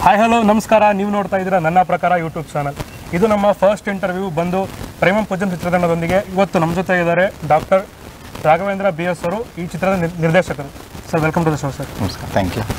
Hi hello ನಮಸ್ಕಾರ ನೀವು ನೋಡ್ತಾ ಇದ್ದೀರಾ ನನ್ನ ಪ್ರಕಾರ ಯೂಟ್ಯೂಬ್ ಚಾನಲ್ ಇದು ನಮ್ಮ ಫಸ್ಟ್ ಇಂಟರ್ವ್ಯೂ ಬಂದು ಪ್ರೇಮ ಪೂಜನ್ ಚಿತ್ರತಂಡದೊಂದಿಗೆ ಇವತ್ತು ನಮ್ಮ ಜೊತೆ ಇದ್ದಾರೆ ಡಾಕ್ಟರ್ ರಾಘವೇಂದ್ರ ಬಿ ಎಸ್ ಅವರು ಈ ಚಿತ್ರದ ನಿರ್- ನಿರ್ದೇಶಕರು sir welcome to the show sir ನಮಸ್ಕಾರ ಥ್ಯಾಂಕ್ ಯು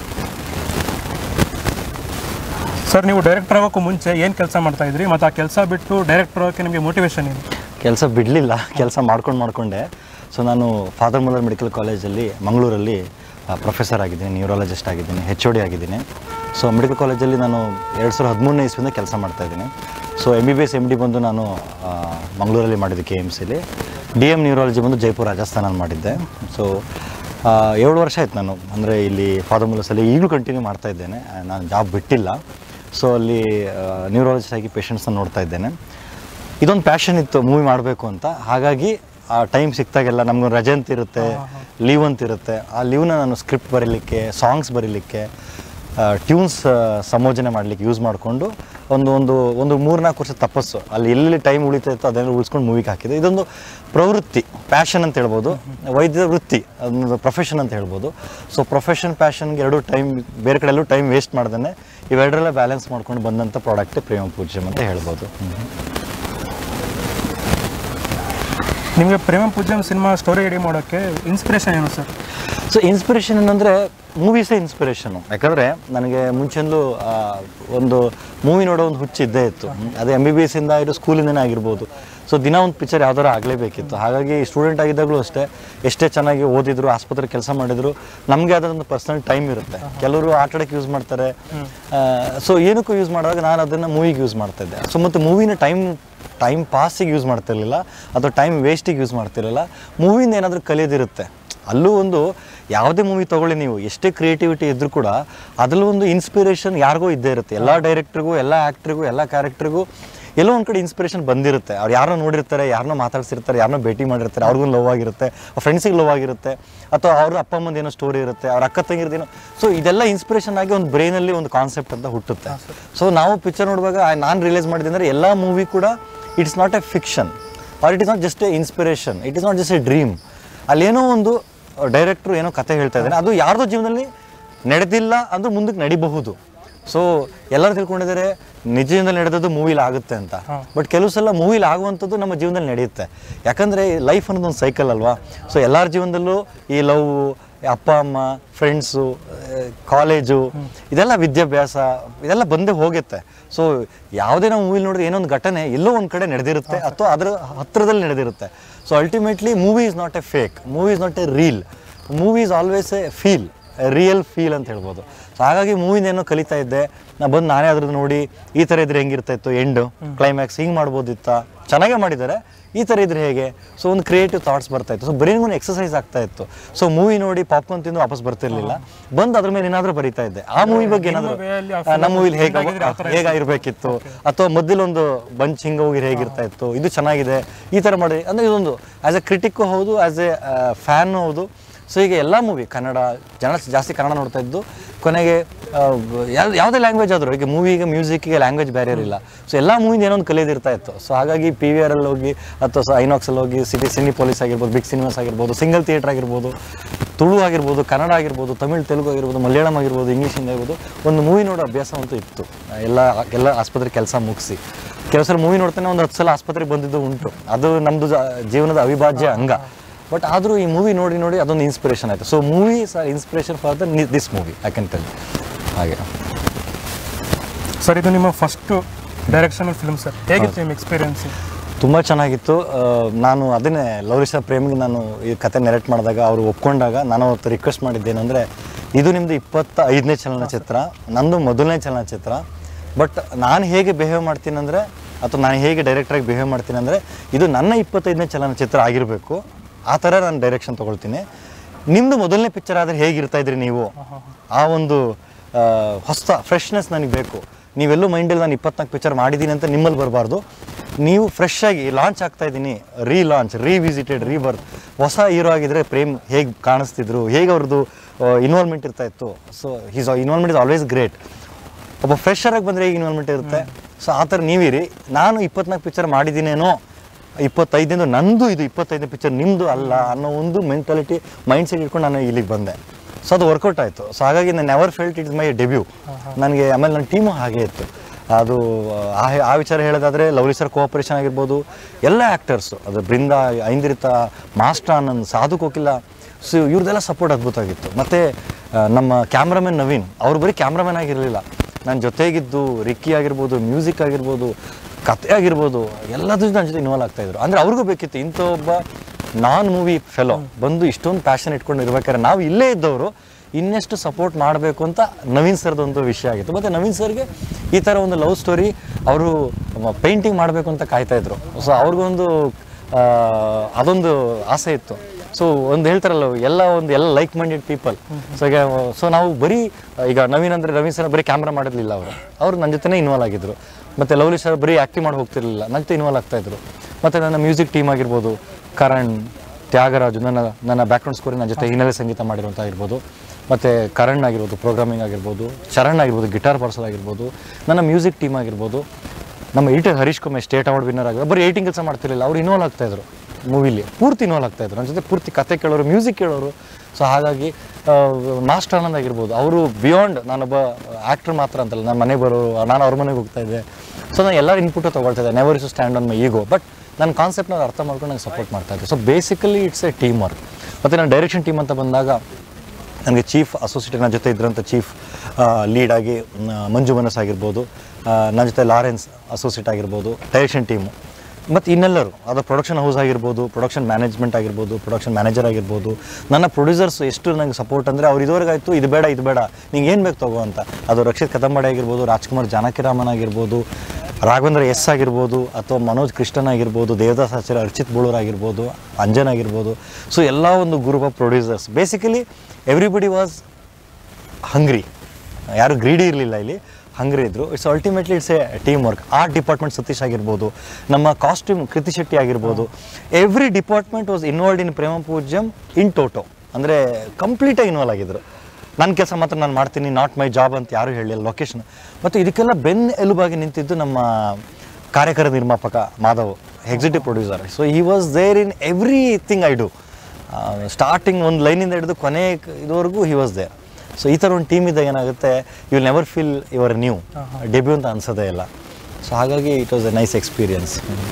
ಸರ್ ನೀವು ಡೈರೆಕ್ಟರ್ ಆಗೋಕ್ಕೂ ಮುಂಚೆ ಏನು ಕೆಲಸ ಮಾಡ್ತಾ ಇದ್ರಿ ಮತ್ತು ಆ ಕೆಲಸ ಬಿಟ್ಟು ಡೈರೆಕ್ಟರ್ ಆಗೋಕ್ಕೆ ನಿಮಗೆ ಮೋಟಿವೇಶನ್ ಏನು ಕೆಲಸ ಬಿಡಲಿಲ್ಲ ಕೆಲಸ ಮಾಡ್ಕೊಂಡು ಮಾಡಿಕೊಂಡೆ ಸೊ ನಾನು ಫಾದರ್ ಮುಲ್ಲರ್ ಮೆಡಿಕಲ್ ಕಾಲೇಜಲ್ಲಿ ಮಂಗಳೂರಲ್ಲಿ ಪ್ರೊಫೆಸರ್ ಆಗಿದ್ದೀನಿ ನ್ಯೂರಾಲಜಿಸ್ಟ್ ಆಗಿದ್ದೀನಿ ಹೆಚ್ ಒ ಡಿ ಆಗಿದ್ದೀನಿ ಸೊ ಮೆಡಿಕಲ್ ಕಾಲೇಜಲ್ಲಿ ನಾನು ಎರಡು ಸಾವಿರದ ಹದಿಮೂರನೇ ಇಸ್ವಿಯಿಂದ ಕೆಲಸ ಮಾಡ್ತಾಯಿದ್ದೀನಿ so M B B S M D ಬಂದು ನಾನು ಆ, ಮಂಗಳೂರಲ್ಲಿ ಮಾಡಿದ್ದೆ ಕೆ ಎಮ್ ಸಿಲಿ ಡಿ ಎಮ್ ನ್ಯೂರಾಲಜಿ ಬಂದು ಜೈಪುರ ರಾಜಸ್ಥಾನಲ್ಲಿ ಮಾಡಿದ್ದೆ ಸೊ ಏಳು ವರ್ಷ ಆಯ್ತು ನಾನು ಅಂದರೆ ಇಲ್ಲಿ ಫಾದರ್ ಮುಲ್ಲರ್ಸಲ್ಲಿ ಈಗಲೂ ಕಂಟಿನ್ಯೂ ಮಾಡ್ತಾ ಇದ್ದೇನೆ ಆ, ನಾನು ಜಾಬ್ ಬಿಟ್ಟಿಲ್ಲ ಸೊ ಅಲ್ಲಿ ನ್ಯೂರಾಲಜಿಸ್ಟ್ ಆಗಿ ಪೇಷಂಟ್ಸ್ನ ನೋಡ್ತಾ ಇದ್ದೇನೆ ಇದೊಂದು ಪ್ಯಾಷನ್ ಇತ್ತು ಮೂವಿ ಮಾಡಬೇಕು ಅಂತ ಹಾಗಾಗಿ ಆ ಟೈಮ್ ಸಿಕ್ತಾಗೆಲ್ಲ ನಮ್ಗೊಂದು ರಜೆ ಅಂತ ಇರುತ್ತೆ ಲೀವ್ ಅಂತ ಇರುತ್ತೆ ಆ ಲೀವ್ನ ನಾನು ಸ್ಕ್ರಿಪ್ಟ್ ಬರೀಲಿಕ್ಕೆ ಸಾಂಗ್ಸ್ ಬರೀಲಿಕ್ಕೆ ಟ್ಯೂನ್ಸ್ ಸಂಯೋಜನೆ ಮಾಡಲಿಕ್ಕೆ ಯೂಸ್ ಮಾಡಿಕೊಂಡು ಒಂದು ಒಂದು ಒಂದು ಮೂರ್ನಾಲ್ಕು ವರ್ಷ ತಪಸ್ಸು ಅಲ್ಲಿ ಎಲ್ಲಿ ಟೈಮ್ ಉಳಿತಾ ಇತ್ತು ಅದನ್ನೆಲ್ಲ ಉಳಿಸ್ಕೊಂಡು ಮೂವಿಗೆ ಹಾಕಿದೆ ಇದೊಂದು ಪ್ರವೃತ್ತಿ ಪ್ಯಾಷನ್ ಅಂತ ಹೇಳ್ಬೋದು ವೈದ್ಯ ವೃತ್ತಿ ಅದೊಂದು ಪ್ರೊಫೆಷನ್ ಅಂತ ಹೇಳ್ಬೋದು ಸೊ ಪ್ರೊಫೆಷನ್ ಪ್ಯಾಷನ್ಗೆ ಎರಡು ಟೈಮ್ ಬೇರೆ ಕಡೆ ಎಲ್ಲೂ ಟೈಮ್ ವೇಸ್ಟ್ ಮಾಡ್ದೇ ಇವೆರಡರೆಲ್ಲ ಬ್ಯಾಲೆನ್ಸ್ ಮಾಡ್ಕೊಂಡು ಬಂದಂಥ ಪ್ರಾಡಕ್ಟೇ ಪ್ರೇಮ ಪೂಜ್ಯಂ ಅಂತ ಹೇಳ್ಬೋದು ನಿಮಗೆ Prema Poojan cinema story ready ಮಾಡೋಕ್ಕೆ ಇನ್ಸ್ಪಿರೇಷನ್ ಏನು ಸರ್ ಸೊ ಇನ್ಸ್ಪಿರೇಷನ್ ಏನಂದರೆ ಮೂವೀಸೇ ಇನ್ಸ್ಪಿರೇಷನು ಯಾಕಂದರೆ ನನಗೆ ಮುಂಚೆಂದಲೂ ಆ, ಒಂದು ಮೂವಿ ನೋಡೋ ಒಂದು ಹುಚ್ಚು ಇದ್ದೇ ಇತ್ತು ಅದು ಎಮ್ ಬಿ ಬಿ ಎಸ್ಸಿಂದ ಇರೋ ಸ್ಕೂಲಿಂದನೇ ಆಗಿರ್ಬೋದು ಸೊ ದಿನ ಒಂದು ಪಿಕ್ಚರ್ ಯಾವ್ದಾರು ಆಗಲೇಬೇಕಿತ್ತು ಹಾಗಾಗಿ ಸ್ಟೂಡೆಂಟ್ ಆಗಿದ್ದಾಗಲೂ ಅಷ್ಟೇ ಎಷ್ಟೇ ಚೆನ್ನಾಗಿ ಓದಿದ್ರು ಆಸ್ಪತ್ರೆ ಕೆಲಸ ಮಾಡಿದ್ರು ನಮಗೆ ಅದೊಂದು ಪರ್ಸನಲ್ ಟೈಮ್ ಇರುತ್ತೆ ಕೆಲವರು ಆಟ ಆಡೋಕ್ಕೆ ಯೂಸ್ ಮಾಡ್ತಾರೆ ಸೊ ಏನಕ್ಕೂ ಯೂಸ್ ಮಾಡಿದಾಗ ನಾನು ಅದನ್ನು ಮೂವಿಗೆ ಯೂಸ್ ಮಾಡ್ತಾ ಇದ್ದೆ ಸೊ ಮತ್ತು ಮೂವಿನ ಟೈಮ್ ಟೈಮ್ ಪಾಸಿಗೆ ಯೂಸ್ ಮಾಡ್ತಿರ್ಲಿಲ್ಲ ಅಥವಾ ಟೈಮ್ ವೇಸ್ಟಿಗೆ ಯೂಸ್ ಮಾಡ್ತಿರಲಿಲ್ಲ ಮೂವಿಯಿಂದ ಏನಾದರೂ ಕಲಿಯೋದಿರುತ್ತೆ ಅಲ್ಲೂ ಒಂದು ಯಾವುದೇ ಮೂವಿ ತೊಗೊಳ್ಳಿ ನೀವು ಎಷ್ಟೇ ಕ್ರಿಯೇಟಿವಿಟಿ ಇದ್ದರೂ ಕೂಡ ಅದರಲ್ಲೂ ಒಂದು ಇನ್ಸ್ಪಿರೇಷನ್ ಯಾರಿಗೋ ಇದ್ದೇ ಇರುತ್ತೆ ಎಲ್ಲ ಡೈರೆಕ್ಟ್ರಿಗೂ ಎಲ್ಲ ಆ್ಯಕ್ಟ್ರಿಗೂ ಎಲ್ಲ ಕ್ಯಾರೆಕ್ಟ್ರಿಗೂ ಎಲ್ಲೋ ಒಂದು ಕಡೆ ಇನ್ಸ್ಪಿರೇಷನ್ ಬಂದಿರುತ್ತೆ ಅವ್ರು ಯಾರನ್ನೋ ನೋಡಿರ್ತಾರೆ ಯಾರನ್ನೋ ಮಾತಾಡ್ಸಿರ್ತಾರೆ ಯಾರನ್ನೋ ಭೇಟಿ ಮಾಡಿರ್ತಾರೆ ಅವ್ರಿಗೂ ಲವ್ ಆಗಿರುತ್ತೆ ಫ್ರೆಂಡ್ಸಿಗೆ ಲವ್ ಆಗಿರುತ್ತೆ ಅಥವಾ ಅವ್ರ ಅಪ್ಪ ಅಮ್ಮಂದು ಏನೋ ಸ್ಟೋರಿ ಇರುತ್ತೆ ಅವ್ರ ಅಕ್ಕ ತಂಗಿರ್ದೇನೋ ಸೊ ಇದೆಲ್ಲ ಇನ್ಸ್ಪಿರೇಷನ್ ಆಗಿ ಒಂದು ಬ್ರೈನಲ್ಲಿ ಒಂದು ಕಾನ್ಸೆಪ್ಟ್ ಅಂತ ಹುಟ್ಟುತ್ತೆ ಸೊ ನಾವು ಪಿಕ್ಚರ್ ನೋಡುವಾಗ ನಾನು ರಿಯಲೈಸ್ ಮಾಡಿದೆ ಅಂದರೆ ಎಲ್ಲ ಮೂವಿ ಕೂಡ it's not a fiction or it is not just a inspiration it is not just a dream ಅಲ್ಲೇನೋ ಒಂದು ಡೈರೆಕ್ಟ್ರು ಏನೋ ಕತೆ ಹೇಳ್ತಾ ಇದ್ದಾರೆ ಅದು ಯಾರ್ದೋ ಜೀವನದಲ್ಲಿ ನಡೆದಿಲ್ಲ ಅಂದ್ರೂ ಮುಂದಕ್ಕೆ ನಡಿಬಹುದು ಸೊ ಎಲ್ಲರೂ ತಿಳ್ಕೊಂಡಿದ್ದಾರೆ ನಿಜ ಜೀವನದಲ್ಲಿ ನಡೆದದ್ದು ಮೂವಿಲಿ ಆಗುತ್ತೆ ಅಂತ ಬಟ್ ಕೆಲವು ಸಲ ಮೂವಿಲಿ ಆಗುವಂಥದ್ದು ನಮ್ಮ ಜೀವನದಲ್ಲಿ ನಡೆಯುತ್ತೆ ಯಾಕಂದರೆ ಲೈಫ್ ಅನ್ನೋದು ಒಂದು ಸೈಕಲ್ ಅಲ್ವಾ ಸೊ ಎಲ್ಲರ ಜೀವನದಲ್ಲೂ ಈ ಲವ್ ಅಪ್ಪ ಅಮ್ಮ ಫ್ರೆಂಡ್ಸು ಕಾಲೇಜು ಇದೆಲ್ಲ ವಿದ್ಯಾಭ್ಯಾಸ ಇದೆಲ್ಲ ಬಂದೇ ಹೋಗುತ್ತೆ ಸೊ ಯಾವುದೇ ನಾವು ಮೂವಿಲಿ ನೋಡಿದ್ರೆ ಏನೋ ಒಂದು ಘಟನೆ ಎಲ್ಲೋ ಒಂದು ಕಡೆ ನಡೆದಿರುತ್ತೆ ಅಥವಾ ಅದರ ಹತ್ತಿರದಲ್ಲಿ ನಡೆದಿರುತ್ತೆ so ultimately movie is not a fake movie is not a reel movie is always a feel real feel ಅಂತ ಹೇಳ್ಬೋದು ಸೊ ಹಾಗಾಗಿ ಮೂವಿನ ಏನೋ ಕಲಿತಾ ಇದ್ದೆ ನಾ ಬಂದು ನಾನೇ ಅದ್ರದ್ದು ನೋಡಿ ಈ ಥರ ಇದ್ರೆ ಹೆಂಗಿರ್ತಾ ಇತ್ತು ಎಂಡು ಕ್ಲೈಮ್ಯಾಕ್ಸ್ ಹಿಂಗೆ ಮಾಡ್ಬೋದಿತ್ತ ಚೆನ್ನಾಗೇ ಮಾಡಿದ್ದಾರೆ ಈ ಥರ ಇದ್ರೆ ಹೇಗೆ ಸೊ ಒಂದು ಕ್ರಿಯೇಟಿವ್ ಥಾಟ್ಸ್ ಬರ್ತಾ ಇತ್ತು ಸೊ ಬ್ರೈನ್ಗೂ ಎಕ್ಸಸೈಸ್ ಆಗ್ತಾ ಇತ್ತು ಸೊ ಮೂವಿ ನೋಡಿ ಪಾಪ್ಕಾರ್ನ್ ತಿಂದು ವಾಪಸ್ ಬರ್ತಿರ್ಲಿಲ್ಲ ಬಂದು ಅದ್ರ ಮೇಲೆ ಏನಾದರೂ ಬರೀತಾ ಇದ್ದೆ ಆ ಮೂವಿ ಬಗ್ಗೆ ಏನಾದರೂ way ಅಲ್ಲಿ ಆ ಆ, ನಮ್ಮ ಮೂವಿಲಿ ಹೇಗೆ ಆಗಿದ್ರೆ ಆ ಥರ ಹೇಗಾಗಿರ್ಬೇಕಿತ್ತು ಅಥವಾ ಮಧ್ಯಲೊಂದು ಬಂಚ್ ಹಿಂಗೆ ಹೋಗಿ ಹೇಗಿರ್ತಾ ಇತ್ತು ಇದು ಚೆನ್ನಾಗಿದೆ ಈ ಥರ ಮಾಡಿ ಅಂದರೆ ಇದೊಂದು ಆ್ಯಸ್ ಎ ಕ್ರಿಟಿಕ್ಕು ಹೌದು ಆ್ಯಸ್ ಎ ಫ್ಯಾನು ಹೌದು ಸೊ ಈಗ ಎಲ್ಲ ಮೂವಿ ಕನ್ನಡ ಜನ ಜಾಸ್ತಿ ಕನ್ನಡ ನೋಡ್ತಾ ಇದ್ದು ಕೊನೆಗೆ ಯಾವ ಯಾವುದೇ ಲ್ಯಾಂಗ್ವೇಜ್ ಆದರೂ ಈಗ ಮೂವಿಗೆ ಮ್ಯೂಸಿಕ್ಗೆ ಲ್ಯಾಂಗ್ವೇಜ್ ಬ್ಯಾರಿಯರ್ ಇಲ್ಲ ಸೊ ಎಲ್ಲ ಮೂವಿಂದ ಏನೋ ಒಂದು ಕಲಿಯೋದಿರ್ತಾ ಇತ್ತು ಸೊ ಹಾಗಾಗಿ ಪಿ ವಿ ಆರಲ್ಲಿ ಹೋಗಿ ಅಥವಾ ಐನಾಕ್ಸಲ್ಲಿ ಹೋಗಿ ಸಿಟಿ ಸಿನಿ ಪೊಲೀಸ್ ಆಗಿರ್ಬೋದು ಬಿಗ್ ಸಿನಿಮಾಸ್ ಆಗಿರ್ಬೋದು ಸಿಂಗಲ್ ಥಿಯೇಟರ್ ಆಗಿರ್ಬೋದು ತುಳು ಆಗಿರ್ಬೋದು ಕನ್ನಡ ಆಗಿರ್ಬೋದು ತಮಿಳ್ ತೆಲುಗು ಆಗಿರ್ಬೋದು ಮಲಯಾಳಂ ಆಗಿರ್ಬೋದು ಇಂಗ್ಲೀಷಿಂದ ಆಗಿರ್ಬೋದು ಒಂದು ಮೂವಿ ನೋಡೋ ಅಭ್ಯಾಸ ಅಂತೂ ಇತ್ತು ಎಲ್ಲ ಎಲ್ಲ ಆಸ್ಪತ್ರೆ ಕೆಲಸ ಮುಗಿಸಿ ಕೆಲವು ಸಲ ಮೂವಿ ನೋಡ್ತಾನೆ ಒಂದು ಹತ್ತು ಸಲ ಆಸ್ಪತ್ರೆಗೆ ಬಂದಿದ್ದು ಉಂಟು ಅದು ನಮ್ಮದು ಜೀವನದ ಅವಿಭಾಜ್ಯ ಅಂಗ ಬಟ್ ಆದರೂ ಈ ಮೂವಿ ನೋಡಿ ನೋಡಿ ಅದೊಂದು ಇನ್ಸ್ಪಿರೇಷನ್ ಆಯಿತು so movie are inspiration for the this movie I can tell ಹಾಗೆ ಸರ್ ಇದು ನಿಮ್ಮ ಫಸ್ಟ್ ಡೈರೆಕ್ಷನಲ್ ಫಿಲ್ಮ್ ಸರ್ ಹೇಗಿತ್ತು ನಿಮ್ಮ ಎಕ್ಸ್ಪೀರಿಯನ್ಸ್ ತುಂಬ ಚೆನ್ನಾಗಿತ್ತು ಆ, ನಾನು ಅದನ್ನೇ ಲೌರಿಷಾ ಪ್ರೇಮಿಗೆ ನಾನು ಈ ಕತೆ ನೆರೆಕ್ಟ್ ಮಾಡಿದಾಗ ಅವರು ಒಪ್ಕೊಂಡಾಗ ನಾನು ಅವತ್ತು ರಿಕ್ವೆಸ್ಟ್ ಮಾಡಿದ್ದೇನೆಂದರೆ ಇದು ನಿಮ್ಮದು ಇಪ್ಪತ್ತ ಐದನೇ ಚಲನಚಿತ್ರ ನಂದು ಮೊದಲನೇ ಚಲನಚಿತ್ರ ಬಟ್ ನಾನು ಹೇಗೆ ಬಿಹೇವ್ ಮಾಡ್ತೀನಿ ಅಂದರೆ ಅಥವಾ ನಾನು ಹೇಗೆ ಡೈರೆಕ್ಟ್ರಾಗಿ ಬಿಹೇವ್ ಮಾಡ್ತೀನಿ ಅಂದರೆ ಇದು ನನ್ನ ಇಪ್ಪತ್ತೈದನೇ ಚಲನಚಿತ್ರ ಆಗಿರಬೇಕು ಆ ಥರ ನಾನು ಡೈರೆಕ್ಷನ್ ತೊಗೊಳ್ತೀನಿ ನಿಮ್ಮದು ಮೊದಲನೇ ಪಿಕ್ಚರ್ ಆದರೆ ಹೇಗಿರ್ತಾ ಇದ್ರಿ ನೀವು ಆ ಒಂದು ಆ, ಹೊಸ ಫ್ರೆಶ್ನೆಸ್ ನನಗೆ ಬೇಕು ನೀವೆಲ್ಲೂ ಮೈಂಡಲ್ಲಿ ನಾನು ಇಪ್ಪತ್ನಾಲ್ಕು ಪಿಕ್ಚರ್ ಮಾಡಿದ್ದೀನಿ ಅಂತ ನಿಮ್ಮಲ್ಲಿ ಬರಬಾರ್ದು ನೀವು ಫ್ರೆಶ್ ಆಗಿ ಲಾಂಚ್ ಆಗ್ತಾ ಇದ್ದೀನಿ ರೀ ಲಾಂಚ್ ರೀವಿಸಿಟೆಡ್ ರೀಬರ್ತ್ ಹೊಸ ಹೀರೋ ಆಗಿದ್ರೆ ಪ್ರೇಮ್ ಹೇಗೆ ಕಾಣಿಸ್ತಿದ್ರು ಹೇಗೆ ಅವ್ರದ್ದು ಇನ್ವಾಲ್ವ್ಮೆಂಟ್ ಇರ್ತಾ ಇತ್ತು so he's involvement is always great ಒಬ್ಬ ಫ್ರೆಶರಾಗಿ ಬಂದರೆ ಹೇಗೆ ಇನ್ವಾಲ್ವ್ಮೆಂಟ್ ಇರುತ್ತೆ ಸೊ ಆ ಥರ ನೀವಿರಿ ನಾನು ಇಪ್ಪತ್ನಾಲ್ಕು ಪಿಕ್ಚರ್ ಮಾಡಿದ್ದೀನೇನೋ ಇಪ್ಪತ್ತೈದನೇದು ನಂದು ಇದು ಇಪ್ಪತ್ತೈದನೇ ಪಿಕ್ಚರ್ ನಿಮ್ಮದು ಅಲ್ಲ ಅನ್ನೋ ಒಂದು ಮೆಂಟಾಲಿಟಿ ಮೈಂಡ್ ಸೆಟ್ ಇಟ್ಕೊಂಡು ನಾನು ಇಲ್ಲಿಗೆ ಬಂದೆ ಸೊ ಅದು ವರ್ಕೌಟ್ ಆಯಿತು ಸೊ ಹಾಗಾಗಿ ನಾನು never felt it's my debut ನನಗೆ ಆಮೇಲೆ ನನ್ನ ಟೀಮು ಹಾಗೆ ಇತ್ತು ಅದು ಆ ಆ ವಿಚಾರ ಹೇಳೋದಾದರೆ ಲವ್ಲಿ ಸರ್ ಕೋಆಪರೇಷನ್ ಆಗಿರ್ಬೋದು ಎಲ್ಲ ಆ್ಯಕ್ಟರ್ಸು ಅದು ಬೃಂದ ಐಂದ್ರಿತ ಮಾಸ್ಟರ್ ಆನಂದ್ ಸಾಧು ಕೋಕಿಲ ಸೊ ಇವ್ರದ್ದೆಲ್ಲ ಸಪೋರ್ಟ್ ಅದ್ಭುತ ಆಗಿತ್ತು ಮತ್ತು ನಮ್ಮ ಕ್ಯಾಮ್ರಾಮನ್ ನವೀನ್ ಅವ್ರು ಬರೀ ಕ್ಯಾಮ್ರಾಮನ್ ಆಗಿರಲಿಲ್ಲ ನನ್ನ ಜೊತೆಗಿದ್ದು ರಿಕ್ಕಿ ಆಗಿರ್ಬೋದು ಮ್ಯೂಸಿಕ್ ಆಗಿರ್ಬೋದು ಕತೆ ಆಗಿರ್ಬೋದು ಎಲ್ಲದೂ ನನ್ನ ಜೊತೆ ಇನ್ವಾಲ್ವ್ ಆಗ್ತಾಯಿದ್ರು ಅಂದರೆ ಅವ್ರಿಗೂ ಬೇಕಿತ್ತು ಇಂಥ ಒಬ್ಬ ನಾನ್ ಮೂವಿ ಫೆಲೋ ಬಂದು ಇಷ್ಟೊಂದು ಪ್ಯಾಷನ್ ಇಟ್ಕೊಂಡು ಇರ್ಬೇಕಾದ್ರೆ ನಾವು ಇಲ್ಲೇ ಇದ್ದವರು ಇನ್ನೆಷ್ಟು ಸಪೋರ್ಟ್ ಮಾಡಬೇಕು ಅಂತ ನವೀನ್ ಸರ್ದು ಒಂದು ವಿಷಯ ಆಗಿತ್ತು ಮತ್ತು ನವೀನ್ ಸರ್ಗೆ ಈ ಥರ ಒಂದು ಲವ್ ಸ್ಟೋರಿ ಅವರು ಪೇಂಟಿಂಗ್ ಮಾಡಬೇಕು ಅಂತ ಕಾಯ್ತಾ ಇದ್ರು ಸೊ ಅವ್ರಿಗೊಂದು ಆ, ಅದೊಂದು ಆಸೆ ಇತ್ತು ಸೊ ಒಂದು ಹೇಳ್ತಾರಲ್ಲ ಎಲ್ಲ ಒಂದು ಎಲ್ಲ ಲೈಕ್ ಮೈಂಡೆಡ್ ಪೀಪಲ್ ಸೊ ಈಗ ಸೊ ನಾವು ಬರೀ ಈಗ ನವೀನ್ ಅಂದರೆ ನವೀನ್ ಸರ್ ಬರೀ ಕ್ಯಾಮ್ರಾ ಮಾಡಿರಲಿಲ್ಲ ಅವರು ಅವರು ನನ್ನ ಜೊತೆನೇ ಇನ್ವಾಲ್ವ್ ಆಗಿದ್ರು ಮತ್ತು ಲವ್ಲಿ ಸರ್ ಬರೀ ಆ್ಯಕ್ಟಿಂಗ್ ಮಾಡಿ ಹೋಗ್ತಿರ್ಲಿಲ್ಲ ನನ್ನ ಜೊತೆ ಇನ್ವಾಲ್ವ್ ಆಗ್ತಾಯಿದ್ರು ಮತ್ತು ನನ್ನ ಮ್ಯೂಸಿಕ್ ಟೀಮ್ ಆಗಿರ್ಬೋದು ಕರಣ್ ತ್ಯಾಗರಾಜು ನನ್ನ ನನ್ನ ಬ್ಯಾಕ್ಗ್ರೌಂಡ್ ಸ್ಕೋರಿ ನನ್ನ ಜೊತೆ ಹಿನ್ನೆಲೆ ಸಂಗೀತ ಮಾಡಿರುವಂಥ ಆಗಿರ್ಬೋದು ಮತ್ತು ಕರಣ್ ಆಗಿರ್ಬೋದು ಪ್ರೋಗ್ರಾಮಿಂಗ್ ಆಗಿರ್ಬೋದು ಚರಣ್ ಆಗಿರ್ಬೋದು ಗಿಟಾರ್ ಪಾರ್ಸಲ್ ಆಗಿರ್ಬೋದು ನನ್ನ ಮ್ಯೂಸಿಕ್ ಟೀಮ್ ಆಗಿರ್ಬೋದು ನಮ್ಮ editor Harish Kumar state award winner ಆಗಿರೋ ಬರೀ ಏಟಿಂಗ್ ಕೆಲಸ ಮಾಡ್ತಿರ್ಲಿಲ್ಲ ಅವ್ರು ಇನ್ವಾಲ್ವ್ ಆಗ್ತಾಯಿದ್ರು ಮೂವಿಲಿ ಪೂರ್ತಿ ಇನ್ವಾಲ್ವ್ ಆಗ್ತಾಯಿದ್ರು ನನ್ನ ಜೊತೆ ಪೂರ್ತಿ ಕತೆ ಕೇಳೋರು ಮ್ಯೂಸಿಕ್ ಕೇಳೋರು ಸೊ ಹಾಗಾಗಿ ಮಾಸ್ಟರ್ ಆನಂದ್ ಆಗಿರ್ಬೋದು ಅವರು ಬಿಯಾಂಡ್ ನಾನೊಬ್ಬ ಆ್ಯಕ್ಟರ್ ಮಾತ್ರ ಅಂತಲ್ಲ ನಾನು ಮನೆಗೆ ಬರೋರು ನಾನು ಅವ್ರ ಮನೆಗೆ ಹೋಗ್ತಾ ಇದ್ದೆ ಸೊ ನಾನು ಎಲ್ಲರ ಇನ್ಪುಟು ತೊಗೊಳ್ತಾ ಇದ್ದೆ never is stand on my ego but ನನ್ನ ಕಾನ್ಸೆಪ್ಟ್ನ ಅರ್ಥ ಮಾಡ್ಕೊಂಡು ನಂಗೆ ಸಪೋರ್ಟ್ ಮಾಡ್ತಾ ಇದ್ದೆ so basically it's a team work ಮತ್ತು ನಾನು ಡೈರೆಕ್ಷನ್ ಟೀಮ್ ಅಂತ ಬಂದಾಗ ನನಗೆ ಚೀಫ್ ಅಸೋಸಿಯೇಟ್ ನನ್ನ ಜೊತೆ ಇದ್ರಂಥ ಚೀಫ್ ಲೀಡ್ ಆಗಿ ಮ್, ಮಂಜು ಮನಸ್ ಆಗಿರ್ಬೋದು ಆ, ನನ್ನ ಜೊತೆ ಲಾರೆನ್ಸ್ ಅಸೋಸಿಯೇಟ್ ಆಗಿರ್ಬೋದು ಡೈರೆಕ್ಷನ್ ಟೀಮು ಮತ್ತು ಇನ್ನೆಲ್ಲರೂ ಅದು ಪ್ರೊಡಕ್ಷನ್ ಹೌಸ್ ಆಗಿರ್ಬೋದು ಪ್ರೊಡಕ್ಷನ್ ಮ್ಯಾನೇಜ್ಮೆಂಟ್ ಆಗಿರ್ಬೋದು ಪ್ರೊಡಕ್ಷನ್ ಮ್ಯಾನೇಜರ್ ಆಗಿರ್ಬೋದು ನನ್ನ ಪ್ರೊಡ್ಯೂಸರ್ಸ್ ಎಷ್ಟು ನನಗೆ ಸಪೋರ್ಟ್ ಅಂದರೆ ಅವ್ರು ಇದುವರೆಗೆ ಆಯಿತು ಇದು ಬೇಡ ಇದು ಬೇಡ ನಿಂಗೆ ಏನು ಬೇಕು ತಗೋ ಅಂತ ಅದು ರಕ್ಷಿತ್ ಕದಂಬಡೆ ಆಗಿರ್ಬೋದು ರಾಜ್ಕುಮಾರ್ ಜಾನಕಿರಾಮನ್ ಆಗಿರ್ಬೋದು ರಾಘವೇಂದ್ರ ಎಸ್ ಆಗಿರ್ಬೋದು ಅಥವಾ ಮನೋಜ್ ಕೃಷ್ಣನ್ ಆಗಿರ್ಬೋದು ದೇವದಾಸ್ ಆಚಾರ್ಯ ಅರ್ಚಿತ್ ಬುಳೂರ್ ಆಗಿರ್ಬೋದು ಅಂಜನ್ ಆಗಿರ್ಬೋದು ಸೊ ಎಲ್ಲ ಒಂದು group of producers basically everybody was hungry ಯಾರು ಗ್ರೀಡಿ ಇರಲಿಲ್ಲ ಇಲ್ಲಿ ಹಂಗ್ರಿ ಇದ್ರು it's ultimately it's a team work art department Satish ಆಗಿರ್ಬೋದು ನಮ್ಮ ಕಾಸ್ಟ್ಯೂಮ್ ಕೃತಿ ಶೆಟ್ಟಿ ಆಗಿರ್ಬೋದು every department was involved in Prema Poojyam in toto ಅಂದರೆ ಕಂಪ್ಲೀಟಾಗಿ ಇನ್ವಾಲ್ವ್ ಆಗಿದ್ರು ನನ್ನ ಕೆಲಸ ಮಾತ್ರ ನಾನು ಮಾಡ್ತೀನಿ ನಾಟ್ ಮೈ ಜಾಬ್ ಅಂತ ಯಾರು ಹೇಳಿಲ್ಲ ಲೊಕೇಶನ್ ಮತ್ತು ಇದಕ್ಕೆಲ್ಲ ಬೆನ್ ಎಲುಬಾಗಿ ನಿಂತಿದ್ದು ನಮ್ಮ ಕಾರ್ಯಕರ ನಿರ್ಮಾಪಕ ಮಾಧವ್ ಎಕ್ಸಿಕ್ಯೂಟಿವ್ ಪ್ರೊಡ್ಯೂಸರ್ ಸೊ ಈ was there in everything I do starting ಒಂದು ಲೈನಿಂದ ಹಿಡಿದು ಕೊನೆ ಇದುವರೆಗೂ ಹಿ ವಾಸ್ ದೇರ್ ಸೊ ಈ ಥರ ಒಂದು ಟೀಮ್ ಇದ್ದಾಗ ಏನಾಗುತ್ತೆ you will never feel your new debut ಅಂತ ಅನ್ಸೋದೇ ಇಲ್ಲ ಸೊ ಹಾಗಾಗಿ it was a nice experience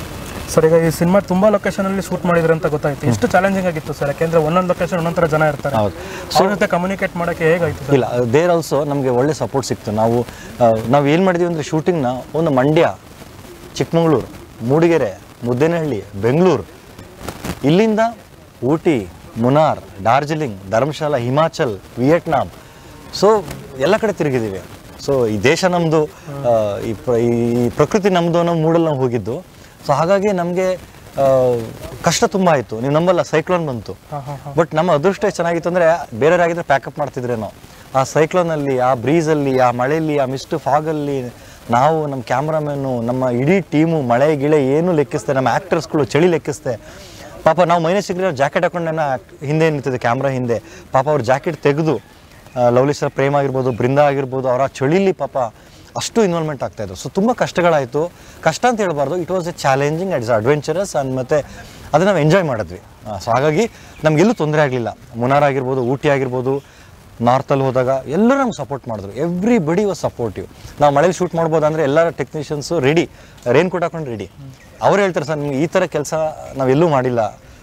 sir ಈಗ ಈ ಸಿನಿಮಾ ತುಂಬಾ ಲೊಕೇಶನ್ ಅಲ್ಲಿ ಶೂಟ್ ಮಾಡಿದ್ರೆ ಅಂತ ಗೊತ್ತಾಯ್ತು ಎಷ್ಟು ಚಾಲೆಂಜಿಂಗ್ ಆಗಿತ್ತು ಸರ್ ಯಾಕೆಂದ್ರೆ ಒಂದೊಂದು ಲೊಕೇಶನ್ ಒಂದೊಂದ್ ಥರ ಜನ ಇರ್ತಾರೆ ಹೌದು ಅವ್ರ ಜೊತೆ ಕಮ್ಯುನಿಕೇಟ್ ಮಾಡಕ್ಕೆ ಹೇಗಾಯ್ತು ಸರ್ ಇಲ್ಲ ದೇರ್ ಆಲ್ಸೋ ನಮಗೆ ಒಳ್ಳೆ ಸಪೋರ್ಟ್ ಸಿಕ್ತು ನಾವು ನಾವು ಏನು ಮಾಡಿದ್ವಿ ಅಂದರೆ ಶೂಟಿಂಗ್ನ ಒಂದು ಮಂಡ್ಯ ಚಿಕ್ಕಮಗಳೂರು ಮೂಡಿಗೆರೆ ಮುದ್ದೇನಹಳ್ಳಿ ಬೆಂಗಳೂರು ಇಲ್ಲಿಂದ ಊಟಿ ಮುನಾರ್ ಡಾರ್ಜಿಲಿಂಗ್ ಧರ್ಮಶಾಲಾ ಹಿಮಾಚಲ್ ವಿಯೆಟ್ನಾಂ ಸೊ ಎಲ್ಲ ಕಡೆ ತಿರುಗಿದ್ದೀವಿ ಸೊ ಈ ದೇಶ ನಮ್ಮದು ಈ ಪ್ರ- ಈ ಪ್ರಕೃತಿ ನಮ್ಮದು ಅನ್ನೋ ಮೂಡಲ್ಲಿ ನಾವು ಹೋಗಿದ್ದು ಸೊ ಹಾಗಾಗಿ ನಮಗೆ ಕಷ್ಟ ತುಂಬ ಆಯಿತು ನೀವು ನಂಬಲ್ಲ ಸೈಕ್ಲೋನ್ ಬಂತು ಹಾ ಹಾ ಹಾ ಬಟ್ ನಮ್ಮ ಅದೃಷ್ಟ ಎಷ್ಟು ಚೆನ್ನಾಗಿತ್ತು ಅಂದರೆ ಬೇರೆಯವರಾಗಿದ್ದರೆ ಪ್ಯಾಕಪ್ ಮಾಡ್ತಿದ್ರೇನೋ ಆ ಸೈಕ್ಲೋನಲ್ಲಿ ಆ ಬ್ರೀಸಲ್ಲಿ ಆ ಮಳೆಯಲ್ಲಿ ಆ ಮಿಸ್ಟ್ ಫಾಗಲ್ಲಿ ನಾವು ನಮ್ಮ ಕ್ಯಾಮ್ರಾಮನ್ನು ನಮ್ಮ ಇಡೀ ಟೀಮು ಮಳೆ ಗಿಳೆ ಏನು ಲೆಕ್ಕಿಸ್ತೆ ನಮ್ಮ ಆ್ಯಕ್ಟರ್ಸ್ಗಳು ಚಳಿ ಲೆಕ್ಕಿಸ್ತೆ ಪಾಪ ನಾವು ಮೈನಸ್ ಸಿಗ್ರೆ ಜಾಕೆಟ್ ಹಾಕೊಂಡೆನ ಹಿಂದೆ ನಿಂತಿದ್ದೆ ಕ್ಯಾಮ್ರಾ ಹಿಂದೆ ಪಾಪ ಅವ್ರ ಜಾಕೆಟ್ ತೆಗೆದು ಲವ್ಲಿ ಸರ್ ಪ್ರೇಮ ಆಗಿರ್ಬೋದು ಬೃಂದ ಆಗಿರ್ಬೋದು ಅವರ ಚಳಿಲಿ ಪಾಪ ಅಷ್ಟು ಇನ್ವಾಲ್ವ್ಮೆಂಟ್ ಆಗ್ತಾಯಿದ್ರು ಸೊ ತುಂಬ ಕಷ್ಟಗಳಾಯಿತು ಕಷ್ಟ ಅಂತ ಹೇಳ್ಬಾರ್ದು it was a challenging it's adventurous and ಮತ್ತು ಅದನ್ನು ನಾವು ಎಂಜಾಯ್ ಮಾಡಿದ್ವಿ ಸೊ ಹಾಗಾಗಿ ನಮಗೆಲ್ಲೂ ತೊಂದರೆ ಆಗಲಿಲ್ಲ ಮುನಾರ್ ಆಗಿರ್ಬೋದು ಊಟಿ ಆಗಿರ್ಬೋದು ನಾರ್ತಲ್ಲಿ ಹೋದಾಗ ಎಲ್ಲರೂ ನಮ್ಗೆ ಸಪೋರ್ಟ್ ಮಾಡಿದ್ರು ಎವ್ರಿ ಬಡಿ ವಾಸ್ ಸಪೋರ್ಟಿವ್ ನಾವು ಮಳೇಲಿ ಶೂಟ್ ಮಾಡ್ಬೋದು ಅಂದರೆ ಎಲ್ಲರ ಟೆಕ್ನಿಷಿಯನ್ಸು ರೆಡಿ ರೇನ್ ಕೋಟ್ ಹಾಕೊಂಡು ರೆಡಿ ಅವ್ರು ಹೇಳ್ತಾರೆ ಸರ್ ನಿಮ್ಗೆ ಈ ಥರ ಕೆಲಸ ನಾವೆಲ್ಲೂ ಮಾಡಿಲ್ಲ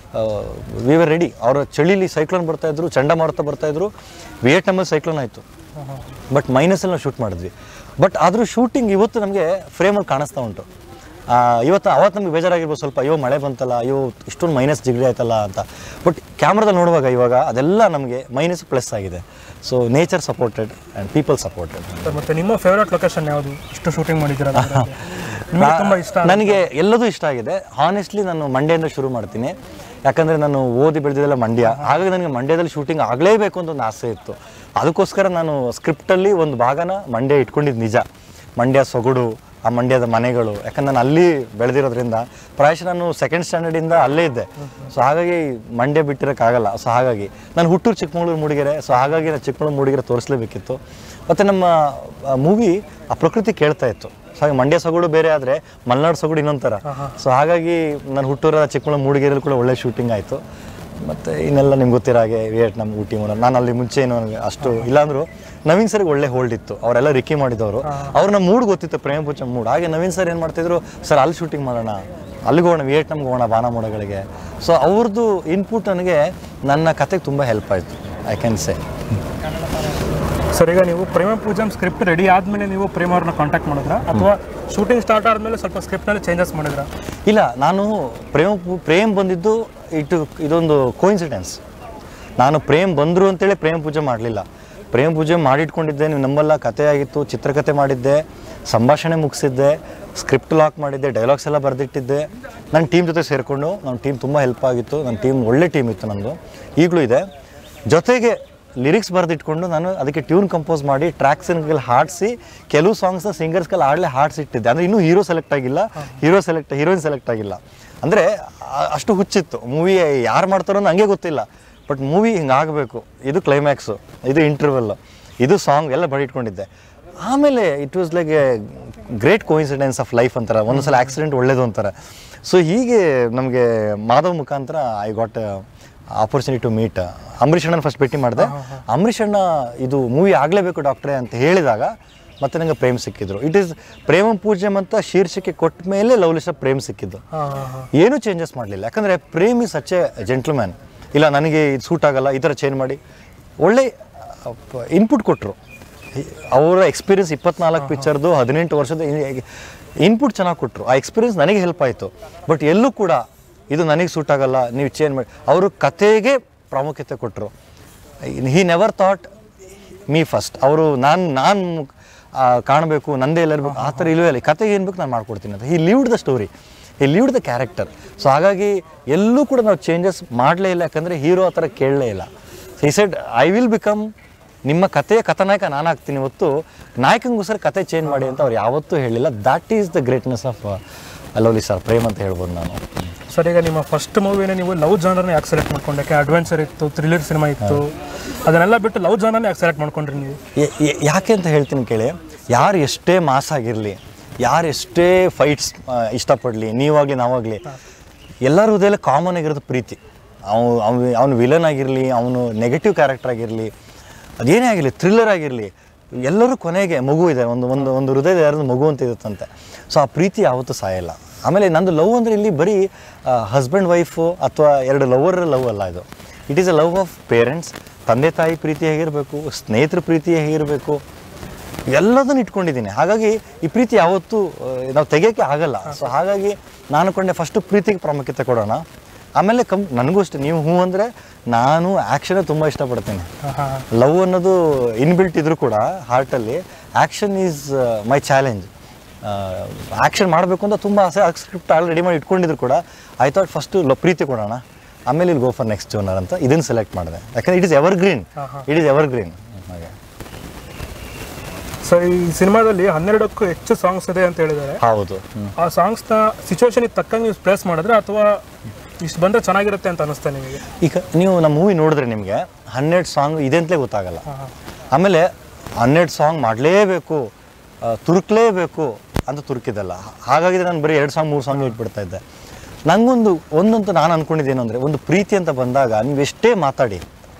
ವಿ ವರ್ ರೆಡಿ ಅವರ ಚಳಿಲಿ ಸೈಕ್ಲೋನ್ ಬರ್ತಾಯಿದ್ರು ಚಂಡಮಾರುತ ಬರ್ತಾಯಿದ್ರು ವಿಯೆಟ್ನಾಮಲ್ಲಿ ಸೈಕ್ಲೋನ್ ಆಯಿತು ಬಟ್ ಮೈನಸಲ್ಲಿ ನಾವು ಶೂಟ್ ಮಾಡಿದ್ವಿ ಬಟ್ ಆದರೂ ಶೂಟಿಂಗ್ ಇವತ್ತು ನಮಗೆ ಫ್ರೇಮಲ್ಲಿ ಕಾಣಿಸ್ತಾ ಉಂಟು ಆ, ಇವತ್ತು ಅವತ್ತು ನಮಗೆ ಬೇಜಾರಾಗಿರ್ಬೋದು ಸ್ವಲ್ಪ ಅಯ್ಯೋ ಮಳೆ ಬಂತಲ್ಲ ಅಯ್ಯೋ ಇಷ್ಟೊಂದು ಮೈನಸ್ ಡಿಗ್ರಿ ಆಯ್ತಲ್ಲ ಅಂತ ಬಟ್ ಕ್ಯಾಮ್ರಾದಲ್ಲಿ ನೋಡುವಾಗ ಇವಾಗ ಅದೆಲ್ಲ ನಮಗೆ ಮೈನಸ್ ಪ್ಲಸ್ ಆಗಿದೆ so nature supported and people supported sir ಮತ್ತೆ ನಿಮ್ಮ ಫೇವ್ರೇಟ್ ಲೊಕೇಶನ್ ಯಾವುದು ಇಷ್ಟು ಶೂಟಿಂಗ್ ಮಾಡಿದ್ದೀರಾ ಅದ್ರಲ್ಲಿ? ನಿಮಗೆ ತುಂಬಾ ಇಷ್ಟ ನನಗೆ ಎಲ್ಲದೂ ಇಷ್ಟ ಆಗಿದೆ ಹಾನೆಸ್ಟ್ಲಿ ನಾನು ಮಂಡ್ಯದಿಂದ ಶುರು ಮಾಡ್ತೀನಿ ಯಾಕಂದರೆ ನಾನು ಓದಿ ಬೆಳೆದಿದ್ದೆಲ್ಲ ಮಂಡ್ಯ ಹಾಗಾಗಿ ನನಗೆ ಮಂಡ್ಯದಲ್ಲಿ ಶೂಟಿಂಗ್ ಆಗಲೇಬೇಕು ಅಂತ ಒಂದು ಆಸೆ ಇತ್ತು ಅದಕ್ಕೋಸ್ಕರ ನಾನು ಸ್ಕ್ರಿಪ್ಟಲ್ಲಿ ಒಂದು ಭಾಗನ ಮಂಡ್ಯ ಇಟ್ಕೊಂಡಿದ್ದು ನಿಜ ಮಂಡ್ಯ ಸೊಗಡು ಆ ಮಂಡ್ಯದ ಮನೆಗಳು ಯಾಕಂದ್ರೆ ನಾನು ಅಲ್ಲಿ ಬೆಳೆದಿರೋದ್ರಿಂದ ಪ್ರಾಯಶಃ ನಾನು ಸೆಕೆಂಡ್ ಸ್ಟ್ಯಾಂಡರ್ಡಿಂದ ಅಲ್ಲೇ ಇದ್ದೆ ಸೊ ಹಾಗಾಗಿ ಮಂಡ್ಯ ಬಿಟ್ಟಿರೋಕ್ಕಾಗಲ್ಲ ಸೊ ಹಾಗಾಗಿ ನಾನು ಹುಟ್ಟೂರು ಚಿಕ್ಕಮಗಳೂರು ಮೂಡಿಗೆರೆ ಸೊ ಹಾಗಾಗಿ ನಾನು ಚಿಕ್ಕಮಗಳೂರು ಮೂಡಿಗೆರೆ ತೋರಿಸ್ಲೇಬೇಕಿತ್ತು ಮತ್ತು ನಮ್ಮ ಮೂವಿ ಆ ಪ್ರಕೃತಿ ಕೇಳ್ತಾ ಇತ್ತು ಸೊ ಹಾಗೆ ಮಂಡ್ಯ ಸೊಗಡು ಬೇರೆ ಆದರೆ ಮಲೆನಾಡು ಸೊಗಡು ಇನ್ನೊಂದು ಥರ ಸೊ ಹಾಗಾಗಿ ನಾನು ಹುಟ್ಟೂರ ಚಿಕ್ಕಮಗಳೂರು ಮೂಡಿಗೆರೆಯಲ್ಲಿ ಕೂಡ ಒಳ್ಳೆ ಶೂಟಿಂಗ್ ಆಯಿತು ಮತ್ತು ಇನ್ನೆಲ್ಲ ನಿಮ್ಗೆ ಗೊತ್ತಿರೋ ಹಾಗೆ ವಿಯೆಟ್ನಾಮ್ ಊಟಿ ಮೂಲ ನಾನು ಅಲ್ಲಿ ಮುಂಚೆ ಏನು ನನಗೆ ಅಷ್ಟು ಇಲ್ಲಾಂದ್ರೂ ನವೀನ್ ಸರ್ಗೆ ಒಳ್ಳೆ ಹೋಲ್ಡ್ ಇತ್ತು ಅವರೆಲ್ಲ ರಿಕ್ಕಿ ಮಾಡಿದವರು ಅವ್ರನ್ನ ಮೂಡ್ ಗೊತ್ತಿತ್ತು ಪ್ರೇಮ ಪೂಜ ಮೂಡ್ ಹಾಗೆ ನವೀನ್ ಸರ್ ಏನು ಮಾಡ್ತಿದ್ರು ಸರ್ ಅಲ್ಲಿ ಶೂಟಿಂಗ್ ಮಾಡೋಣ ಅಲ್ಲಿಗೆ ಹೋಗೋಣ ವಿಯೆಟ್ನಾಮ್ಗೆ ಹೋಗೋಣ ಬಾಣ ಮೋಡಗಳಿಗೆ ಸೊ ಅವ್ರದ್ದು ಇನ್ಪುಟ್ ನನಗೆ ನನ್ನ ಕತೆಗೆ ತುಂಬ ಹೆಲ್ಪ್ ಆಯಿತು ಐ ಕ್ಯಾನ್ ಸೇ ಸರ್ ಈಗ ನೀವು ಪ್ರೇಮ ಪೂಜಮ್ ಸ್ಕ್ರಿಪ್ಟ್ ರೆಡಿ ಆದಮೇಲೆ ನೀವು ಪ್ರೇಮ ಅವ್ರನ್ನ ಕಾಂಟ್ಯಾಕ್ಟ್ ಮಾಡಿದ್ರಾ ಅಥವಾ ಶೂಟಿಂಗ್ ಸ್ಟಾರ್ಟ್ ಆದಮೇಲೆ ಸ್ವಲ್ಪ ಸ್ಕ್ರಿಪ್ಟ್ನಲ್ಲಿ ಚೇಂಜಸ್ ಮಾಡಿದ್ರಾ ಇಲ್ಲ ನಾನು ಪ್ರೇಮ್ ಪು- ಪ್ರೇಮ್ ಬಂದಿದ್ದು ಇಟ್ಟು ಇದೊಂದು ಕೋಇನ್ಸಿಡೆನ್ಸ್ ನಾನು ಪ್ರೇಮ್ ಬಂದರು ಅಂತೇಳಿ ಪ್ರೇಮ ಪೂಜೆ ಮಾಡಲಿಲ್ಲ ಪ್ರೇಮ ಪೂಜೆ ಮಾಡಿಟ್ಕೊಂಡಿದ್ದೆ ನೀವು ನಂಬಲ್ಲ ಕತೆ ಆಗಿತ್ತು ಚಿತ್ರಕಥೆ ಮಾಡಿದ್ದೆ ಸಂಭಾಷಣೆ ಮುಗಿಸಿದ್ದೆ ಸ್ಕ್ರಿಪ್ಟ್ ಲಾಕ್ ಮಾಡಿದ್ದೆ ಡೈಲಾಗ್ಸ್ ಎಲ್ಲ ಬರೆದಿಟ್ಟಿದ್ದೆ ನನ್ನ ಟೀಮ್ ಜೊತೆ ಸೇರಿಕೊಂಡು ನನ್ನ ಟೀಮ್ ತುಂಬ ಹೆಲ್ಪ್ ಆಗಿತ್ತು ನನ್ನ ಟೀಮ್ ಒಳ್ಳೆ ಟೀಮ್ ಇತ್ತು ನಮ್ಮದು ಈಗಲೂ ಇದೆ ಜೊತೆಗೆ ಲಿರಿಕ್ಸ್ ಬರೆದಿಟ್ಕೊಂಡು ನಾನು ಅದಕ್ಕೆ ಟ್ಯೂನ್ ಕಂಪೋಸ್ ಮಾಡಿ ಟ್ರ್ಯಾಕ್ಸ್ಗೆಲ್ಲ ಹಾಡಿಸಿ ಕೆಲವು ಸಾಂಗ್ಸ್ನ ಸಿಂಗರ್ಸ್ಗೆಲ್ಲ ಆಡಲೇ ಹಾಡಿಸಿಟ್ಟಿದ್ದೆ ಅಂದರೆ ಇನ್ನೂ ಹೀರೋ ಸೆಲೆಕ್ಟ್ ಆಗಿಲ್ಲ ಹೀರೋ ಸೆಲೆಕ್ಟ್ ಹೀರೋಯಿನ್ ಸೆಲೆಕ್ಟ್ ಆಗಿಲ್ಲ ಅಂದರೆ ಅಷ್ಟು ಹುಚ್ಚಿತ್ತು ಮೂವಿ ಯಾರು ಮಾಡ್ತಾರೋ ಅಂತ ಹಂಗೆ ಗೊತ್ತಿಲ್ಲ ಬಟ್ ಮೂವಿ ಹಿಂಗೆ ಆಗಬೇಕು ಇದು ಕ್ಲೈಮ್ಯಾಕ್ಸು ಇದು ಇಂಟರ್ವಲ್ ಇದು ಸಾಂಗ್ ಎಲ್ಲ ಬಡಿಟ್ಕೊಂಡಿದ್ದೆ ಆಮೇಲೆ it was like a great coincidence of life ಅಂತಾರೆ ಒಂದೊಂದ್ಸಲ ಆಕ್ಸಿಡೆಂಟ್ ಒಳ್ಳೇದು ಅಂತಾರೆ ಸೊ ಹೀಗೆ ನಮಗೆ ಮಾಧವ್ ಮುಖಾಂತರ I got opportunity to meet Ambareesh ಅಣ್ಣನ ಫಸ್ಟ್ ಭೇಟಿ ಮಾಡಿದೆ ಅಂಬರೀಷ್ ಅಣ್ಣ ಇದು ಮೂವಿ ಆಗಲೇಬೇಕು ಡಾಕ್ಟ್ರೇ ಅಂತ ಹೇಳಿದಾಗ ಮತ್ತೆ ನನಗೆ ಪ್ರೇಮ್ ಸಿಕ್ಕಿದ್ರು ಇಟ್ ಈಸ್ ಪ್ರೇಮ ಪೂಜೆ ಅಂತ ಶೀರ್ಷಿಕೆ ಕೊಟ್ಟ ಮೇಲೆ ಲವ್ಲಿಶ ಪ್ರೇಮ್ ಸಿಕ್ಕಿದ್ದು ಹಾಂ ಹಾಂ ಹಾಂ ಏನೂ ಚೇಂಜಸ್ ಮಾಡಲಿಲ್ಲ ಯಾಕಂದರೆ Prem is such a gentleman ಇಲ್ಲ ನನಗೆ ಇದು ಸೂಟ್ ಆಗಲ್ಲ ಈ ಥರ ಚೇಂಜ್ ಮಾಡಿ ಒಳ್ಳೆ ಇನ್ಪುಟ್ ಕೊಟ್ಟರು ಅವರ ಎಕ್ಸ್ಪೀರಿಯನ್ಸ್ ಇಪ್ಪತ್ನಾಲ್ಕು ಪಿಕ್ಚರ್ದು ಹದಿನೆಂಟು ವರ್ಷದ ಇನ್ಪುಟ್ ಚೆನ್ನಾಗಿ ಕೊಟ್ಟರು ಆ ಎಕ್ಸ್ಪೀರಿಯನ್ಸ್ ನನಗೆ ಹೆಲ್ಪ್ ಆಯಿತು ಬಟ್ ಎಲ್ಲೂ ಕೂಡ ಇದು ನನಗೆ ಸೂಟ್ ಆಗಲ್ಲ ನೀವು ಚೇಂಜ್ ಮಾಡಿ ಅವರು ಕತೆಗೆ ಪ್ರಾಮುಖ್ಯತೆ ಕೊಟ್ಟರು he never thought me first ಅವರು ನಾನು ನಾನು ಕಾಣಬೇಕು ನಂದೇ ಎಲ್ಲ ಇರಬೇಕು ಆ ಥರ ಇಲ್ಲವೇ ಇಲ್ಲ ಕತೆಗೆ ಏನು ಬೇಕು ನಾನು ಮಾಡ್ಕೊಡ್ತೀನಿ ಅಂತ he lived the story he lived the character so ಹಾಗಾಗಿ ಎಲ್ಲೂ ಕೂಡ ನಾವು ಚೇಂಜಸ್ ಮಾಡಲೇ ಇಲ್ಲ ಯಾಕಂದರೆ ಹೀರೋ ಆ ಥರ ಕೇಳಲೇ ಇಲ್ಲ he said I will become ನಿಮ್ಮ ಕಥೆಯ ಕಥಾನಾಯಕ ನಾನು ಆಗ್ತೀನಿ ಹೊತ್ತು ನಾಯಕಂಗೋಸ್ಕರ ಕತೆ ಚೇಂಜ್ ಮಾಡಿ ಅಂತ ಅವ್ರು ಯಾವತ್ತೂ ಹೇಳಿಲ್ಲ that is the greatness of lovely sir Prem ಅಂತ ಹೇಳ್ಬೋದು ನಾನು ಸರ್ ಈಗ ನಿಮ್ಮ ಫಸ್ಟ್ ಮೂವಿನೇ ನೀವು ಲವ್ ಜಾನರ್ನ ಯಾಕೆ ಸೆಲೆಕ್ಟ್ ಮಾಡ್ಕೊಂಡೆ ಯಾಕೆ ಅಡ್ವೆಂಚರ್ ಇತ್ತು ಥ್ರಿಲ್ಲರ್ ಸಿನಿಮಾ ಇತ್ತು ಅದನ್ನೆಲ್ಲ ಬಿಟ್ಟು ಲವ್ ಜಾನರ್ನ ಯಾಕೆ ಸೆಲೆಕ್ಟ್ ಮಾಡ್ಕೊಂಡ್ರಿ ನೀವು ಯ- ಯ- ಯಾಕೆ ಅಂತ ಹೇಳ್ತೀನಿ ಕೇಳಿ ಯಾರು ಎಷ್ಟೇ ಮಾಸ್ ಆಗಿರಲಿ ಯಾರು ಎಷ್ಟೇ ಫೈಟ್ಸ್ ಇಷ್ಟಪಡಲಿ ನೀವಾಗಲಿ ನಾವಾಗಲಿ ಎಲ್ಲರ ಹೃದಯದಲ್ಲಿ ಕಾಮನ್ ಆಗಿರೋದು ಪ್ರೀತಿ ಅವನು ಅವ್ನು ಅವನು ವಿಲನ್ ಆಗಿರಲಿ ಅವನು ನೆಗೆಟಿವ್ ಕ್ಯಾರೆಕ್ಟರ್ ಆಗಿರಲಿ ಅದೇನೇ ಆಗಿರಲಿ ಥ್ರಿಲ್ಲರ್ ಆಗಿರಲಿ ಎಲ್ಲರೂ ಕೊನೆಗೆ ಮಗು ಇದೆ ಒಂದು ಒಂದು ಒಂದು ಹೃದಯದ ಯಾರದು ಮಗು ಅಂತ ಇರುತ್ತಂತೆ ಸೊ ಆ ಪ್ರೀತಿ ಯಾವತ್ತೂ ಸಾಯಲ್ಲ ಆಮೇಲೆ ನಂದು ಲವ್ ಅಂದರೆ ಇಲ್ಲಿ ಬರೀ ಹಸ್ಬೆಂಡ್ ವೈಫು ಅಥವಾ ಎರಡು ಲವರ್ ಲವ್ ಅಲ್ಲ ಇದು it is a love of parents ತಂದೆ ತಾಯಿ ಪ್ರೀತಿ ಹೇಗಿರಬೇಕು ಸ್ನೇಹಿತರ ಪ್ರೀತಿ ಹೇಗಿರಬೇಕು ಎಲ್ಲದನ್ನು ಇಟ್ಕೊಂಡಿದ್ದೀನಿ ಹಾಗಾಗಿ ಈ ಪ್ರೀತಿ ಯಾವತ್ತೂ ಆ, ನಾವು ತೆಗಿಯೋಕ್ಕೆ ಆಗಲ್ಲ ಸೊ ಹಾಗಾಗಿ ನಾನು ಕೊಂಡೆ ಫಸ್ಟು ಪ್ರೀತಿಗೆ ಪ್ರಾಮುಖ್ಯತೆ ಕೊಡೋಣ ಆಮೇಲೆ ಕಮ್ ನನಗೂ ಅಷ್ಟೇ ನೀವು ಹ್ಞೂ ಅಂದರೆ ನಾನು ಆ್ಯಕ್ಷನೇ ತುಂಬ ಇಷ್ಟಪಡ್ತೀನಿ ಹಾಂ ಹಾಂ ಲವ್ ಅನ್ನೋದು ಇನ್ಬಿಲ್ಟ್ ಇದ್ರೂ ಕೂಡ ಹಾರ್ಟಲ್ಲಿ action is my challenge action ಮಾಡಬೇಕು ಅಂತ ತುಂಬ ಆಸೆ ಸ್ಕ್ರಿಪ್ಟ್ ಆಲ್ ರೆಡಿ ಮಾಡಿ ಇಟ್ಕೊಂಡಿದ್ರು ಕೂಡ ಐ ಥಾಟ್ ಫಸ್ಟು ಲ ಪ್ರೀತಿ ಕೊಡೋಣ ಆಮೇಲೆ ಇಲ್ಲಿ ಗೋ ಫಾರ್ ನೆಕ್ಸ್ಟ್ ಜೋನರ್ ಅಂತ ಇದನ್ನು ಸೆಲೆಕ್ಟ್ ಮಾಡಿದೆ ಯಾಕಂದ್ರೆ it is evergreen it is evergreen ಹಾಗೆ ಸೊ ಈ ಸಿನಿಮಾದಲ್ಲಿ ಹನ್ನೆರಡಕ್ಕೂ ಹೆಚ್ಚು ಸಾಂಗ್ಸ್ ಇದೆ ಅಂತ ಹೇಳಿದ್ದಾರೆ ಹೌದು ಹ್ಮ್. ಆ ಸಾಂಗ್ಸ್ನ ಸಿಚುವೇಶನಿಗೆ ತಕ್ಕಂಗೆ ನೀವು ಪ್ಲೇಸ್ ಮಾಡಿದ್ರೆ ಅಥವಾ ಇಷ್ಟು ಬಂದರೆ ಚೆನ್ನಾಗಿರುತ್ತೆ ಅಂತ ಅನಿಸ್ತಾ ನಿಮಗೆ ಈಗ ನೀವು ನಮ್ಮ ಮೂವಿ ನೋಡಿದ್ರೆ ನಿಮಗೆ ಹನ್ನೆರಡು ಸಾಂಗ್ ಇದೆ ಅಂತಲೇ ಗೊತ್ತಾಗಲ್ಲ ಹಾಂ ಹಾಂ ಆಮೇಲೆ ಹನ್ನೆರಡು ಸಾಂಗ್ ಮಾಡಲೇಬೇಕು ತುರುಕ್ಲೇಬೇಕು ಅಂತ ತುರುಕಿದಲ್ಲ ಹಾಗಾಗಿ ನಾನು ಬರೀ ಎರಡು ಸಾಂಗ್ ಮೂರು ಸಾಂಗ್ ಇಟ್ಬಿಡ್ತಾ ಇದ್ದೆ ನನಗೊಂದು ಒಂದಂತೂ ನಾನು ಅಂದ್ಕೊಂಡಿದ್ದೇನು ಅಂದರೆ ಒಂದು ಪ್ರೀತಿ ಅಂತ ಬಂದಾಗ ನೀವು ಎಷ್ಟೇ ಮಾತಾಡಿ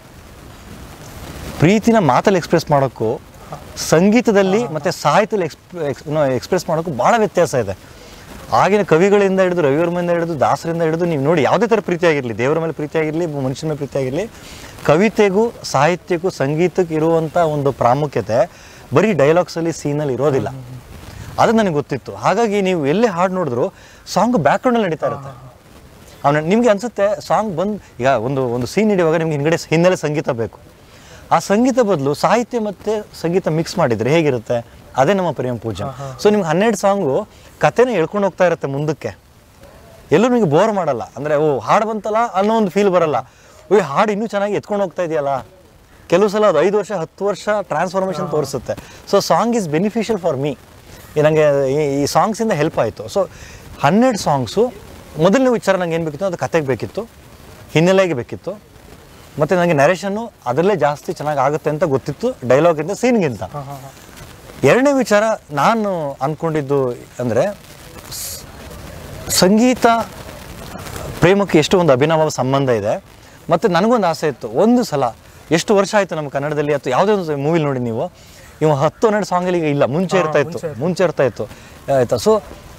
ಪ್ರೀತಿನ ಮಾತಲ್ಲಿ ಎಕ್ಸ್ಪ್ರೆಸ್ ಮಾಡೋಕ್ಕೂ ಸಂಗೀತದಲ್ಲಿ ಮತ್ತು ಸಾಹಿತ್ಯದಲ್ಲಿ ಎಕ್ಸ್ ಎಕ್ಸ್ಪ್ರೆಸ್ ಮಾಡೋಕ್ಕೂ ಭಾಳ ವ್ಯತ್ಯಾಸ ಇದೆ ಆಗಿನ ಕವಿಗಳಿಂದ ಹಿಡಿದು ರವಿವರ್ಮದಿಂದ ಹಿಡಿದು ದಾಸರಿಂದ ಹಿಡಿದು ನೀವು ನೋಡಿ ಯಾವುದೇ ಥರ ಪ್ರೀತಿ ಆಗಿರಲಿ ದೇವರ ಮೇಲೆ ಪ್ರೀತಿ ಆಗಿರಲಿ ಮನುಷ್ಯನ ಮೇಲೆ ಪ್ರೀತಿ ಆಗಿರಲಿ ಕವಿತೆಗೂ ಸಾಹಿತ್ಯಕ್ಕೂ ಸಂಗೀತಕ್ಕೆ ಇರುವಂಥ ಒಂದು ಪ್ರಾಮುಖ್ಯತೆ ಬರೀ ಡೈಲಾಗ್ಸಲ್ಲಿ ಸೀನಲ್ಲಿ ಇರೋದಿಲ್ಲ ಅದು ನನಗೆ ಗೊತ್ತಿತ್ತು ಹಾಗಾಗಿ ನೀವು ಎಲ್ಲೇ ಹಾಡು ನೋಡಿದ್ರು ಸಾಂಗ್ ಬ್ಯಾಕ್ಗ್ರೌಂಡಲ್ಲಿ ನಡೀತಾ ಇರುತ್ತೆ ಅವನ ನಿಮಗೆ ಅನಿಸುತ್ತೆ ಸಾಂಗ್ ಬಂದು ಈಗ ಒಂದು ಒಂದು ಸೀನ್ ಹಿಡಿಯುವಾಗ ನಿಮ್ಗೆ ಹಿಂದ್ಗಡೆ ಹಿನ್ನೆಲೆ ಸಂಗೀತ ಬೇಕು ಆ ಸಂಗೀತ ಬದಲು ಸಾಹಿತ್ಯ ಮತ್ತು ಸಂಗೀತ ಮಿಕ್ಸ್ ಮಾಡಿದರೆ ಹೇಗಿರುತ್ತೆ ಅದೇ ನಮ್ಮ ಪ್ರೇಮ ಪೂಜೆ ಸೊ ನಿಮ್ಗೆ ಹನ್ನೆರಡು ಸಾಂಗು ಕಥೆನ ಹೇಳ್ಕೊಂಡು ಹೋಗ್ತಾ ಇರುತ್ತೆ ಮುಂದಕ್ಕೆ ಎಲ್ಲೂ ನಿಮಗೆ ಬೋರ್ ಮಾಡಲ್ಲ ಅಂದರೆ ಓ ಹಾಡು ಬಂತಲ್ಲ ಅನ್ನೋ ಒಂದು ಫೀಲ್ ಬರಲ್ಲ ಓ ಈ ಹಾಡು ಇನ್ನೂ ಚೆನ್ನಾಗಿ ಎತ್ಕೊಂಡು ಹೋಗ್ತಾ ಇದೆಯಲ್ಲ ಕೆಲವು ಸಲ ಅದು ಐದು ವರ್ಷ ಹತ್ತು ವರ್ಷ ಟ್ರಾನ್ಸ್ಫಾರ್ಮೇಷನ್ ತೋರಿಸುತ್ತೆ so song is beneficial for me ನನಗೆ ಈ- ಈ ಸಾಂಗ್ಸಿಂದ ಹೆಲ್ಪ್ ಆಯಿತು ಸೊ ಹನ್ನೆರಡು ಸಾಂಗ್ಸು ಮೊದಲನೇ ವಿಚಾರ ನಂಗೆ ಏನು ಬೇಕಿತ್ತು ಅದು ಕತೆಗೆ ಬೇಕಿತ್ತು ಹಿನ್ನೆಲೆಗೆ ಬೇಕಿತ್ತು ಮತ್ತು ನನಗೆ ನರೇಷನ್ನು ಅದರಲ್ಲೇ ಜಾಸ್ತಿ ಚೆನ್ನಾಗಿ ಆಗುತ್ತೆ ಅಂತ ಗೊತ್ತಿತ್ತು ಡೈಲಾಗಿಂದ ಸೀನ್ಗಿಂತ ಹಾಂ ಹಾಂ ಹಾಂ ಎರಡನೇ ವಿಚಾರ ನಾನು ಅಂದ್ಕೊಂಡಿದ್ದು ಅಂದರೆ ಸಂಗೀತ ಪ್ರೇಮಕ್ಕೆ ಎಷ್ಟು ಒಂದು ಅಭಿನವ ಸಂಬಂಧ ಇದೆ ಮತ್ತು ನನಗೊಂದು ಆಸೆ ಇತ್ತು ಒಂದು ಸಲ ಎಷ್ಟು ವರ್ಷ ಆಯಿತು ನಮ್ಮ ಕನ್ನಡದಲ್ಲಿ ಅಥವಾ ಯಾವುದೇ ಒಂದು ಮೂವಿಲಿ ನೋಡಿ ನೀವು ಇವ ಹತ್ತು ಹನ್ನೆರಡು ಸಾಂಗಲ್ಲಿ ಈಗ ಇಲ್ಲ ಮುಂಚೆ ಇರ್ತಾ ಇತ್ತು ಮುಂಚೆ ಇರ್ತಾ ಇತ್ತು ಆಯ್ತಾ ಸೊ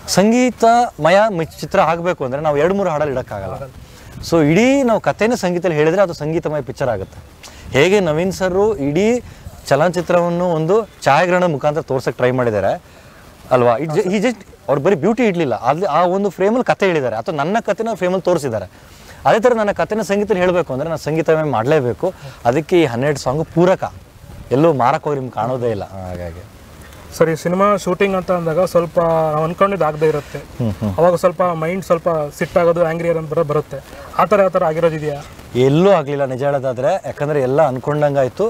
ಸಂಗೀತಮಯ ಮಿ- ಚಿತ್ರ ಆಗಬೇಕು ಅಂದರೆ ನಾವು ಎರಡು ಮೂರು ಹಾಡಲ್ಲಿ ಇಡೋಕ್ಕಾಗಲ್ಲ ಸೊ ಇಡೀ ನಾವು ಕಥೆನೇ ಸಂಗೀತದಲ್ಲಿ ಹೇಳಿದರೆ ಅದು ಸಂಗೀತಮಯ ಪಿಕ್ಚರ್ ಆಗುತ್ತೆ ಹೇಗೆ ನವೀನ್ ಸರು ಇಡೀ ಚಲನಚಿತ್ರವನ್ನು ಒಂದು ಛಾಯಾಗ್ರಹಣ ಮುಖಾಂತರ ತೋರ್ಸಕ್ಕೆ ಟ್ರೈ ಮಾಡಿದ್ದಾರೆ ಅಲ್ವಾ ಇಟ್ ಈ ಜಸ್ಟ್ ಅವ್ರು ಬರೀ ಬ್ಯೂಟಿ ಇಡಲಿಲ್ಲ ಅಲ್ಲಿ ಆ ಒಂದು ಫ್ರೇಮಲ್ಲಿ ಕತೆ ಹೇಳಿದ್ದಾರೆ ಅಥವಾ ನನ್ನ ಕಥೆನ ಫ್ರೇಮಲ್ಲಿ ತೋರಿಸಿದ್ದಾರೆ ಅದೇ ಥರ ನನ್ನ ಕಥೆನ ಸಂಗೀತದಲ್ಲಿ ಹೇಳಬೇಕು ಅಂದರೆ ನಾನು ಸಂಗೀತಮಯ ಮಾಡಲೇಬೇಕು ಅದಕ್ಕೆ ಈ ಹನ್ನೆರಡು ಸಾಂಗು ಪೂರಕ ಎಲ್ಲೂ ಮಾರಕ್ಕೆ ಹೋಗಿ ನಿಮ್ಗೆ ಕಾಣೋದೇ ಇಲ್ಲ ಹಾಗಾಗಿ ಸರ್ ಈ ಸಿನಿಮಾ ಶೂಟಿಂಗ್ ಅಂತ ಅಂದಾಗ ಸ್ವಲ್ಪ ನಾವು ಅನ್ಕೊಂಡಿದ್ದು ಆಗದೆ ಇರುತ್ತೆ ಅವಾಗ ಸ್ವಲ್ಪ ಮೈಂಡ್ ಸ್ವಲ್ಪ ಸಿಟ್ಟಾಗೋದು ಆಂಗ್ರಿ ಅಂತ ಬರೋ ಬರುತ್ತೆ ಆ ಥರ ಯಾವ ಥರ ಆಗಿರೋದಿದೆಯಾ ಎಲ್ಲೂ ಆಗಲಿಲ್ಲ ನಿಜ ಹೇಳೋದಾದರೆ ಯಾಕಂದರೆ ಎಲ್ಲ ಅಂದ್ಕೊಂಡಂಗಾಯಿತು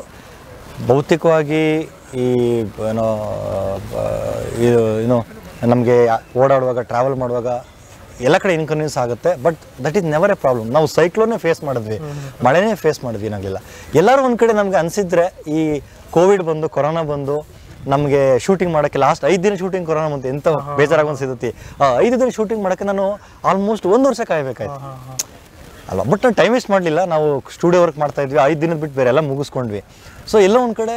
ಭೌತಿಕವಾಗಿ ಈ ಏನೋ ಆ, ಇದು ಏನು ನಮಗೆ ಓಡಾಡುವಾಗ ಟ್ರಾವೆಲ್ ಮಾಡುವಾಗ ಎಲ್ಲ ಕಡೆ ಇನ್ಕನ್ವೀನ್ಸ್ ಆಗುತ್ತೆ but that is never a problem ನಾವು ಸೈಕ್ಲೋನೇ ಫೇಸ್ ಮಾಡಿದ್ವಿ ಮಳೆನೇ ಫೇಸ್ ಮಾಡಿದ್ವಿ ಏನಾಗಲಿಲ್ಲ ಎಲ್ಲರೂ ಒಂದು ಕಡೆ ನಮಗೆ ಅನಿಸಿದ್ರೆ ಈ ಕೋವಿಡ್ ಬಂದು ಕೊರೋನಾ ಬಂದು ನಮಗೆ ಶೂಟಿಂಗ್ ಮಾಡೋಕ್ಕೆ ಲಾಸ್ಟ್ ಐದು ದಿನ ಶೂಟಿಂಗ್ ಕೊರೋನಾ ಬಂತು ಎಂತ ಬೇಜಾರಾಗಿ ಅನ್ಸಿದತಿ ಆ ಐದು ದಿನ ಶೂಟಿಂಗ್ ಮಾಡೋಕ್ಕೆ ನಾನು ಆಲ್ಮೋಸ್ಟ್ ಒಂದು ವರ್ಷ ಕಾಯಬೇಕಾಯ್ತು ಅಲ್ವಾ ಬಟ್ ನಾವು ಟೈಮ್ ವೇಸ್ಟ್ ಮಾಡಲಿಲ್ಲ ನಾವು ಸ್ಟುಡಿಯೋ ವರ್ಕ್ ಮಾಡ್ತಾ ಇದ್ವಿ ಐದು ದಿನದ ಬಿಟ್ಟು ಬೇರೆ ಎಲ್ಲ ಮುಗಿಸ್ಕೊಂಡ್ವಿ ಸೊ ಎಲ್ಲೋ ಒಂದು ಕಡೆ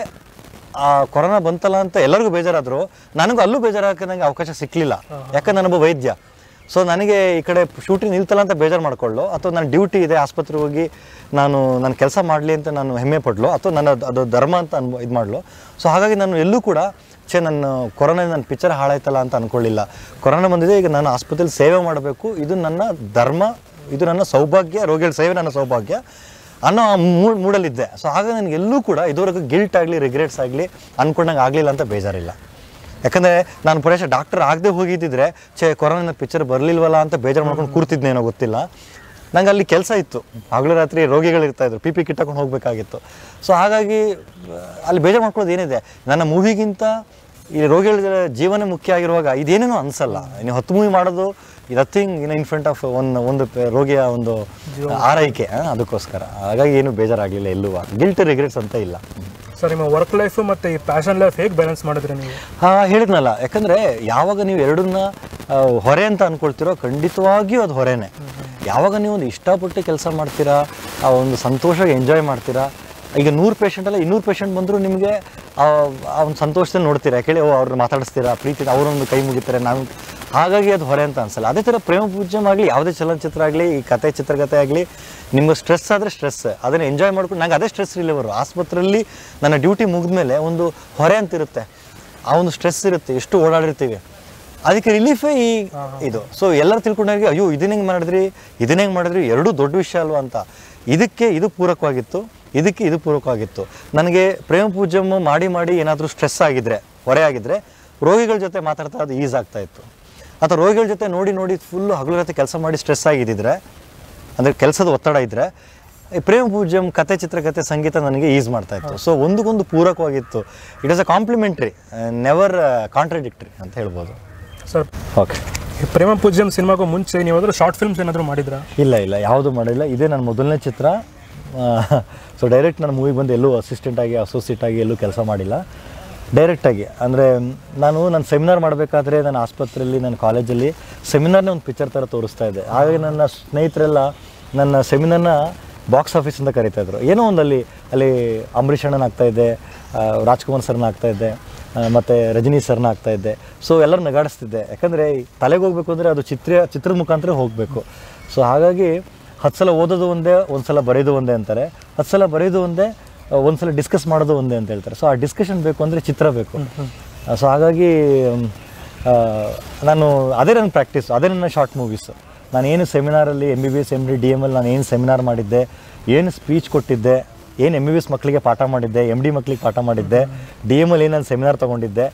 ಆ ಕೊರೋನಾ ಬಂತಲ್ಲ ಅಂತ ಎಲ್ಲರಿಗೂ ಬೇಜಾರಾದ್ರು ನನಗೂ ಅಲ್ಲೂ ಬೇಜಾರಾಗಕ್ಕೆ ನನಗೆ ಅವಕಾಶ ಸಿಕ್ಕಲಿಲ್ಲ ಯಾಕಂದ್ರೆ ನಾನೊಬ್ಬ ವೈದ್ಯ ಸೊ ನನಗೆ ಈ ಕಡೆ ಶೂಟಿಂಗ್ ನಿಲ್ತಲ್ಲ ಅಂತ ಬೇಜಾರು ಮಾಡ್ಕೊಳ್ಳೋ ಅಥವಾ ನನ್ನ ಡ್ಯೂಟಿ ಇದೆ ಆಸ್ಪತ್ರೆಗೆ ಹೋಗಿ ನಾನು ನನ್ನ ಕೆಲಸ ಮಾಡಲಿ ಅಂತ ನಾನು ಹೆಮ್ಮೆ ಪಡ್ಲು ಅಥವಾ ನನ್ನ ಅದು- ಅದು ಧರ್ಮ ಅಂತ ಅನ್ಬೋ ಇದು ಮಾಡಲು ಸೊ ಹಾಗಾಗಿ ನಾನು ಎಲ್ಲೂ ಕೂಡ ಛೇ ನನ್ನ ಕೊರೋನಾ ನನ್ನ ಪಿಕ್ಚರ್ ಹಾಳಾಯ್ತಲ್ಲ ಅಂತ ಅನ್ಕೊಳ್ಳಿಲ್ಲ ಕೊರೋನಾ ಬಂದಿದೆ ಈಗ ನಾನು ಆಸ್ಪತ್ರೆಯಲ್ಲಿ ಸೇವೆ ಮಾಡಬೇಕು ಇದು ನನ್ನ ಧರ್ಮ ಇದು ನನ್ನ ಸೌಭಾಗ್ಯ ರೋಗಿಗಳ ಸೇವೆ ನನ್ನ ಸೌಭಾಗ್ಯ ಅನ್ನೋ ಮೂಡ್ ಮೂಡಲ್ಲಿದ್ದೆ ಸೊ ಆಗ ನನಗೆ ಎಲ್ಲೂ ಕೂಡ ಇದುವರೆಗೂ ಗಿಲ್ಟ್ ಆಗಲಿ ರಿಗ್ರೆಟ್ಸ್ ಆಗಲಿ ಅನ್ಕೊಂಡಂಗೆ ಆಗಲಿಲ್ಲ ಅಂತ ಬೇಜಾರಿಲ್ಲ ಯಾಕಂದರೆ ನಾನು ಪರೇಶ ಡಾಕ್ಟರ್ ಆಗದೆ ಹೋಗಿದ್ದಿದ್ರೆ ಛೇ ಕೊರೋನಾ ಪಿಕ್ಚರ್ ಬರಲಿಲ್ವಲ್ಲ ಅಂತ ಬೇಜಾರು ಮಾಡ್ಕೊಂಡು ಕೂರ್ತಿದ್ನೇನೋ ಗೊತ್ತಿಲ್ಲ ನಂಗೆ ಅಲ್ಲಿ ಕೆಲಸ ಇತ್ತು ಹಗಲು ರಾತ್ರಿ ರೋಗಿಗಳು ಇರ್ತಾ ಇದ್ರು ಪಿ ಪಿ ಕಿಟ್ ಹಾಕೊಂಡು ಹೋಗಬೇಕಾಗಿತ್ತು ಸೊ ಹಾಗಾಗಿ ಆ, ಅಲ್ಲಿ ಬೇಜಾರು ಮಾಡ್ಕೊಳ್ಳೋದು ಏನಿದೆ ನನ್ನ ಮೂವಿಗಿಂತ ಈ ರೋಗಿಗಳ ಜೀವನ ಮುಖ್ಯ ಆಗಿರುವಾಗ ಇದೇನೇನೋ ಅನ್ಸಲ್ಲ ನೀವು ಹತ್ತು ಮೂವಿ ಮಾಡೋದು nothing in in front of ಒಂದು ಒಂದು ಪೆ- ರೋಗಿಯ ಒಂದು ಆರೈಕೆ ಆ, ಅದಕ್ಕೋಸ್ಕರ ಹಾಗಾಗಿ ಏನು ಬೇಜಾರಾಗಲಿಲ್ಲ ಎಲ್ಲೂ ಗಿಲ್ಟ್ ರಿಗ್ರೆಟ್ಸ್ ಅಂತ ಇಲ್ಲ ಸರ್ ನಿಮ್ಮ ವರ್ಕ್ ಲೈಫು ಮತ್ತು ಈ ಪ್ಯಾಷನ್ ಲೈಫ್ ಹೇಗೆ ಬ್ಯಾಲೆನ್ಸ್ ಮಾಡಿದ್ರಿ ನೀವು ಹಾ ಹೇಳಿದ್ನಲ್ಲ ಯಾಕಂದ್ರೆ ಯಾವಾಗ ನೀವು ಎರಡನ್ನ ಆ, ಹೊರೆ ಅಂತ ಅನ್ಕೊಳ್ತಿರೋ ಖಂಡಿತವಾಗಿಯೂ ಅದು ಹೊರೆನೇ ಯಾವಾಗ ನೀವು ಒಂದು ಇಷ್ಟಪಟ್ಟು ಕೆಲಸ ಮಾಡ್ತೀರಾ ಆ ಒಂದು ಸಂತೋಷ ಎಂಜಾಯ್ ಮಾಡ್ತೀರಾ ಈಗ ನೂರು ಪೇಷಂಟ್ ಅಲ್ಲ ಇನ್ನೂರು ಪೇಷಂಟ್ ಬಂದರೂ ನಿಮಗೆ ಆ ಆ ಒಂದು ಸಂತೋಷದಲ್ಲಿ ನೋಡ್ತೀರಾ ಯಾಕೆ ಓ ಅವ್ರನ್ನ ಮಾತಾಡಿಸ್ತೀರಾ ಪ್ರೀತಿ ಅವರೊಂದು ಕೈ ಮುಗಿತಾರೆ ನಾವು ಹಾಗಾಗಿ ಅದು ಹೊರೆ ಅಂತ ಅನ್ಸಲ್ಲ ಅದೇ ಥರ ಪ್ರೇಮ ಪೂಜ್ಯಂ ಆಗಲಿ ಯಾವುದೇ ಚಲನಚಿತ್ರ ಆಗಲಿ ಈ ಕತೆ ಚಿತ್ರಕಥೆ ಆಗಲಿ ನಿಮ್ಗೆ ಸ್ಟ್ರೆಸ್ ಆದರೆ ಸ್ಟ್ರೆಸ್ ಅದನ್ನು ಎಂಜಾಯ್ ಮಾಡ್ಕೊಂಡು ನಂಗೆ ಅದೇ ಸ್ಟ್ರೆಸ್ ರಿಲೀವರು ಆಸ್ಪತ್ರೆಯಲ್ಲಿ ನನ್ನ ಡ್ಯೂಟಿ ಮುಗಿದ್ಮೇಲೆ ಒಂದು ಹೊರೆ ಅಂತ ಇರುತ್ತೆ ಆ ಒಂದು ಸ್ಟ್ರೆಸ್ ಇರುತ್ತೆ ಎಷ್ಟು ಓಡಾಡಿರ್ತೀವಿ ಅದಕ್ಕೆ ರಿಲೀಫೇ ಈ ಇದು ಸೊ ಎಲ್ಲರೂ ತಿಳ್ಕೊಂಡಾಗ ಅಯ್ಯೋ ಇದನ್ನ ಹೆಂಗೆ ಮಾಡಿದ್ರಿ ಇದನ್ನ ಹೆಂಗೆ ಮಾಡಿದ್ರಿ ಎರಡೂ ದೊಡ್ಡ ವಿಷಯ ಅಲ್ವಾ ಅಂತ ಇದಕ್ಕೆ ಇದು ಪೂರಕವಾಗಿತ್ತು ಇದಕ್ಕೆ ಇದು ಪೂರಕವಾಗಿತ್ತು ನನಗೆ ಪ್ರೇಮ ಪೂಜ್ಯಮ್ಮ ಮಾಡಿ ಮಾಡಿ ಏನಾದರೂ ಸ್ಟ್ರೆಸ್ ಆಗಿದ್ರೆ ಹೊರೆ ಆಗಿದ್ರೆ ರೋಗಿಗಳ ಜೊತೆ ಮಾತಾಡ್ತಾ ಅದು ಈಸ್ ಆಗ್ತಾ ಇತ್ತು ಅಥವಾ ರೋಗಿಗಳ ಜೊತೆ ನೋಡಿ ನೋಡಿ ಫುಲ್ಲು ಹಗಲು ರಾತ್ರಿ ಕೆಲಸ ಮಾಡಿ ಸ್ಟ್ರೆಸ್ ಆಗಿದ್ದಿದ್ರೆ ಅಂದರೆ ಕೆಲಸದ ಒತ್ತಡ ಇದ್ದರೆ ಈ ಪ್ರೇಮ ಪೂಜ್ಯಂ ಕತೆ ಚಿತ್ರಕಥೆ ಸಂಗೀತ ನನಗೆ ಈಸ್ ಮಾಡ್ತಾ ಇತ್ತು ಸೊ ಒಂದಕ್ಕೊಂದು ಪೂರಕವಾಗಿತ್ತು it is a complementary never contradictory ಅಂತ ಹೇಳ್ಬೋದು ಸರ್ ಓಕೆ ಈ ಪ್ರೇಮ ಪೂಜ್ಯಂ ಸಿನಿಮಾಗೂ ಮುಂಚೆ ನೀವಾದರೂ ಶಾರ್ಟ್ ಫಿಲ್ಮ್ಸ್ ಏನಾದರೂ ಮಾಡಿದ್ರಾ ಇಲ್ಲ ಇಲ್ಲ ಯಾವುದು ಮಾಡಿಲ್ಲ ಇದೇ ನನ್ನ ಮೊದಲನೇ ಚಿತ್ರ ಸೊ ಡೈರೆಕ್ಟ್ ನಾನು ಮೂವಿಗೆ ಬಂದು ಎಲ್ಲೂ ಅಸಿಸ್ಟೆಂಟ್ ಆಗಿ ಅಸೋಸಿಯೇಟ್ ಆಗಿ ಎಲ್ಲೂ ಕೆಲಸ ಮಾಡಿಲ್ಲ ಡೈರೆಕ್ಟಾಗಿ ಅಂದರೆ ನಾನು ನಾನು ಸೆಮಿನಾರ್ ಮಾಡಬೇಕಾದ್ರೆ ನನ್ನ ಆಸ್ಪತ್ರೆಯಲ್ಲಿ ನನ್ನ ಕಾಲೇಜಲ್ಲಿ ಸೆಮಿನಾರ್ನೇ ಒಂದು ಪಿಕ್ಚರ್ ಥರ ತೋರಿಸ್ತಾ ಇದ್ದೆ ಹಾಗಾಗಿ ನನ್ನ ಸ್ನೇಹಿತರೆಲ್ಲ ನನ್ನ ಸೆಮಿನಾರ್ನ ಬಾಕ್ಸ್ ಆಫೀಸ್ ಅಂತ ಕರೀತಾ ಇದ್ರು ಏನೋ ಒಂದು ಅಲ್ಲಿ ಅಲ್ಲಿ ಅಂಬರೀಷ್ ಅಣ್ಣನ ಆಗ್ತಾ ಇದ್ದೆ ಆ, ರಾಜ್ಕುಮಾರ್ ಸರ್ನ ಆಗ್ತಾ ಇದ್ದೆ ಆ, ಮತ್ತೆ ರಜನಿ ಸರ್ನ ಆಗ್ತಾ ಇದ್ದೆ ಸೊ ಎಲ್ಲರೂ ನಗಾಡಿಸ್ತಿದ್ದೆ ಯಾಕಂದರೆ ತಲೆಗೆ ಹೋಗ್ಬೇಕು ಅಂದರೆ ಅದು ಚಿತ್ರ ಚಿತ್ರದ ಮುಖಾಂತರ ಹೋಗಬೇಕು ಸೊ ಹಾಗಾಗಿ ಹತ್ತು ಸಲ ಓದೋದು ಒಂದೇ ಒಂದು ಸಲ ಬರೆಯೋದು ಒಂದೇ ಅಂತಾರೆ ಹತ್ತು ಸಲ ಬರೆಯೋದು ಒಂದೇ ಆ, ಒಂದು ಸಲ ಡಿಸ್ಕಸ್ ಮಾಡೋದು ಒಂದೇ ಅಂತ ಹೇಳ್ತಾರೆ ಸೊ ಆ ಡಿಸ್ಕಷನ್ ಬೇಕು ಅಂದರೆ ಚಿತ್ರ ಬೇಕು ಸೊ ಹಾಗಾಗಿ ಮ್, ಆ, ನಾನು ಅದೇ ನನ್ನ ಪ್ರಾಕ್ಟೀಸ್ ಅದೇ ನನ್ನ ಶಾರ್ಟ್ ಮೂವೀಸು ನಾನು ಏನು ಸೆಮಿನಾರಲ್ಲಿ M B B S M D D M L ನಾನು ಏನು ಸೆಮಿನಾರ್ ಮಾಡಿದ್ದೆ ಏನು ಸ್ಪೀಚ್ ಕೊಟ್ಟಿದ್ದೆ ಏನು ಎಮ್ ಬಿ ಬಿ ಎಸ್ ಮಕ್ಕಳಿಗೆ ಪಾಠ ಮಾಡಿದ್ದೆ ಎಮ್ ಡಿ ಮಕ್ಕಳಿಗೆ ಪಾಠ ಮಾಡಿದ್ದೆ ಡಿ ಎಮ್ ಎಲ್ ಏನು ನಾನು ಸೆಮಿನಾರ್ ತೊಗೊಂಡಿದ್ದೆ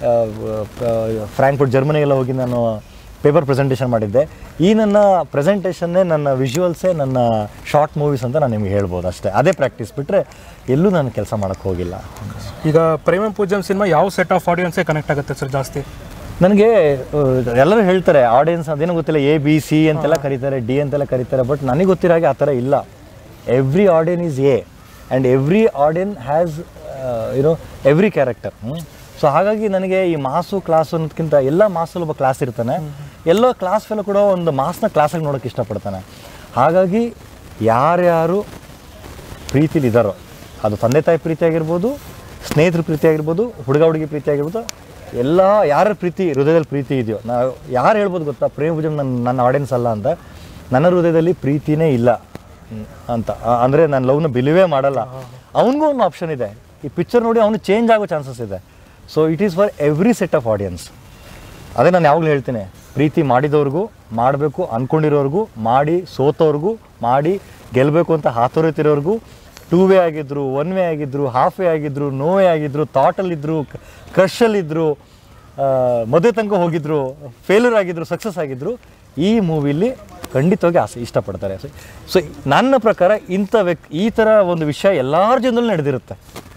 ಫ್ರಾಂಕ್ಫುಟ್ ಜರ್ಮನಿಗೆಲ್ಲ ಹೋಗಿ ನಾನು ಪೇಪರ್ ಪ್ರೆಸೆಂಟೇಷನ್ ಮಾಡಿದ್ದೆ ಈ ನನ್ನ ಪ್ರೆಸೆಂಟೇಷನ್ನೇ ನನ್ನ ವಿಜುವಲ್ಸೇ ನನ್ನ ಶಾರ್ಟ್ ಮೂವೀಸ್ ಅಂತ ನಾನು ನಿಮಗೆ ಹೇಳ್ಬೋದು ಅಷ್ಟೇ ಅದೇ ಪ್ರಾಕ್ಟೀಸ್ ಬಿಟ್ಟರೆ ಎಲ್ಲೂ ನಾನು ಕೆಲಸ ಮಾಡೋಕ್ಕೆ ಹೋಗಿಲ್ಲ ಈಗ ಪ್ರೇಮ ಪೂಜ್ಯಂ ಸಿನಿಮಾ ಯಾವ ಸೆಟ್ ಆಫ್ ಆಡಿಯನ್ಸೇ ಕನೆಕ್ಟ್ ಆಗುತ್ತೆ ಸರ್ ಜಾಸ್ತಿ ನನಗೆ ಎಲ್ಲರೂ ಹೇಳ್ತಾರೆ ಆಡಿಯನ್ಸ್ ಅದೇನೋ ಗೊತ್ತಿಲ್ಲ ಎ ಬಿ ಸಿ ಅಂತೆಲ್ಲ ಕರೀತಾರೆ ಡಿ ಅಂತೆಲ್ಲ ಕರೀತಾರೆ ಬಟ್ ನನಗೆ ಗೊತ್ತಿರೋ ಹಾಗೆ ಆ ಥರ ಇಲ್ಲ every audience is a and every audience has you know every character so ಹಾಗಾಗಿ ನನಗೆ ಈ ಮಾಸು ಕ್ಲಾಸು ಅನ್ನೋದಕ್ಕಿಂತ ಎಲ್ಲ ಮಾಸಲ್ಲಿ ಒಬ್ಬ ಕ್ಲಾಸ್ ಇರ್ತಾನೆ ಎಲ್ಲೋ ಕ್ಲಾಸ್ ಫೆಲ್ಲ ಕೂಡ ಒಂದು ಮಾಸ್ನ ಕ್ಲಾಸಾಗಿ ನೋಡೋಕೆ ಇಷ್ಟಪಡ್ತಾನೆ ಹಾಗಾಗಿ ಯಾರ್ಯಾರು ಪ್ರೀತಿಲಿ ಇದ್ದಾರೋ ಅದು ತಂದೆ ತಾಯಿ ಪ್ರೀತಿ ಆಗಿರ್ಬೋದು ಸ್ನೇಹಿತರ ಪ್ರೀತಿ ಆಗಿರ್ಬೋದು ಹುಡುಗ ಹುಡುಗಿ ಪ್ರೀತಿ ಆಗಿರ್ಬೋದು ಎಲ್ಲ ಯಾರ ಪ್ರೀತಿ ಹೃದಯದಲ್ಲಿ ಪ್ರೀತಿ ಇದೆಯೋ ನಾವು ಯಾರು ಹೇಳ್ಬೋದು ಗೊತ್ತಾ ಪ್ರೇಮ ಭುಜಂ ನನ್ನ ನನ್ನ ಆಡಿಯನ್ಸ್ ಅಲ್ಲ ಅಂತ ನನ್ನ ಹೃದಯದಲ್ಲಿ ಪ್ರೀತಿನೇ ಇಲ್ಲ ಹ್ಮ್, ಅಂತ ಆ- ಅಂದರೆ ನಾನು ಲವ್ನ ಬಿಲಿವೇ ಮಾಡಲ್ಲ ಅವನಿಗೂ ಒಂದು ಆಪ್ಷನ್ ಇದೆ ಈ ಪಿಕ್ಚರ್ ನೋಡಿ ಅವನು ಚೇಂಜ್ ಆಗೋ ಚಾನ್ಸಸ್ ಇದೆ so it is for every set of audience ಅದೇ ನಾನು ಯಾವಾಗಲೂ ಹೇಳ್ತೀನಿ ಪ್ರೀತಿ ಮಾಡಿದವ್ರಿಗೂ ಮಾಡಬೇಕು ಅಂದ್ಕೊಂಡಿರೋರ್ಗೂ ಮಾಡಿ ಸೋತವ್ರಿಗೂ ಮಾಡಿ ಗೆಲ್ಲಬೇಕು ಅಂತ ಹಾತೊರೆತಿರೋರ್ಗೂ ಟೂ ವೇ ಆಗಿದ್ರು ಒನ್ ವೇ ಆಗಿದ್ರು ಹಾಫ್ ವೇ ಆಗಿದ್ರು ನೋ ವೇ ಆಗಿದ್ರು ಥಾಟಲ್ಲಿದ್ದರು ಕ್ರಷಲ್ಲಿದ್ದರು ಮದುವೆ ತನಕ ಹೋಗಿದ್ರು ಫೇಲ್ಯೂರ್ ಆಗಿದ್ರು ಸಕ್ಸಸ್ ಆಗಿದ್ರು ಈ ಮೂವಿಲಿ ಖಂಡಿತವಾಗಿ ಆಸೆ ಇಷ್ಟಪಡ್ತಾರೆ ಸೊ ನನ್ನ ಪ್ರಕಾರ ಇಂಥ ವ್ಯಕ್ತಿ ಈ ಥರ ಒಂದು ವಿಷಯ ಎಲ್ಲರ ಜನರಲ್ಲೂ ನಡೆದಿರುತ್ತೆ